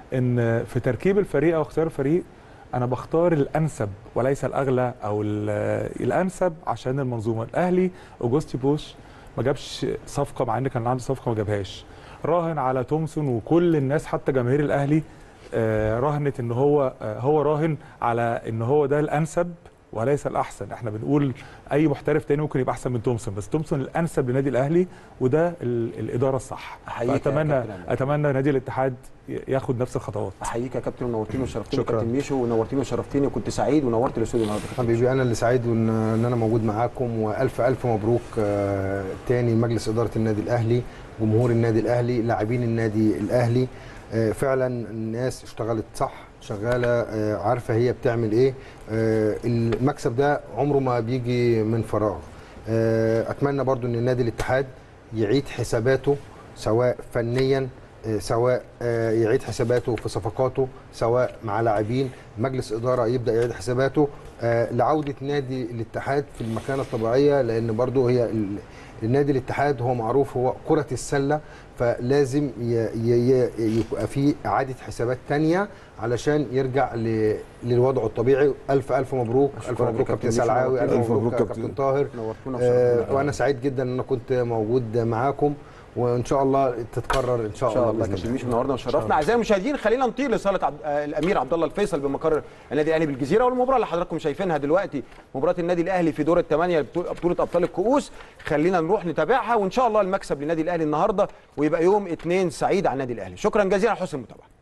ان في تركيب الفريق او اختيار الفريق انا بختار الانسب وليس الاغلى او ال- الانسب عشان المنظومه الاهلي اوجوستي بوش ما جابش صفقه مع ان كان عنده صفقه ما جابهاش راهن على تومسون وكل الناس حتى جماهير الاهلي آه، راهنت ان هو آه، هو راهن على ان هو ده الانسب وليس الاحسن احنا بنقول اي محترف تاني ممكن يبقى احسن من تومسون بس تومسون الانسب للنادي الاهلي وده ال- الاداره الصح أحييك يا اتمنى كابتن عماد. اتمنى نادي الاتحاد ي- ياخد نفس الخطوات احييك يا كابتن ونورتيني وشرفتيني شكراً. كابتن ميشو ونورتيني وشرفتيني وكنت سعيد ونورت الاستوديو النهارده كابتن حبيبي انا اللي سعيد ان إن انا موجود معاكم والف الف مبروك آه، تاني مجلس اداره النادي الاهلي جمهور النادي الاهلي لاعبين النادي الاهلي آه، فعلا الناس اشتغلت صح شغاله آه، عارفه هي بتعمل ايه آه، المكسب ده عمره ما بيجي من فراغ آه، اتمنى برضو ان النادي الاتحاد يعيد حساباته سواء فنيا آه، سواء آه، يعيد حساباته في صفقاته سواء مع لاعبين مجلس اداره يبدا يعيد حساباته آه، لعوده نادي الاتحاد في المكانه الطبيعيه لان برضو هي ال- النادي الاتحاد هو معروف هو كره السله فلازم ي- ي- ي- يبقى في اعاده حسابات تانية علشان يرجع ل- للوضع الطبيعي الف الف مبروك الف أشكرك يا مبروك كابتن كابتن ميشو، سلعاوي الف نورتنا. مبروك مبروك كابتن كابتن. طاهر نورتونا آه، وشرفتونا وانا سعيد جدا ان انا كنت موجود معاكم وان شاء الله تتكرر ان شاء ان شاء الله الله بإذن كابتن ميشو النهارده وشرفنا اعزائي المشاهدين خلينا نطير لصاله عبد... آه، الامير عبد الله الفيصل بمقر النادي الاهلي بالجزيره والمباراه اللي حضراتكم شايفينها دلوقتي مباراه النادي الاهلي في دور الثمانيه بطوله بطولة ابطال الكؤوس خلينا نروح نتابعها وان شاء الله المكسب للنادي الاهلي النهارده ويبقى يوم اثنين سعيد على النادي الاهلي شكرا جزيلا على حسن المتابعه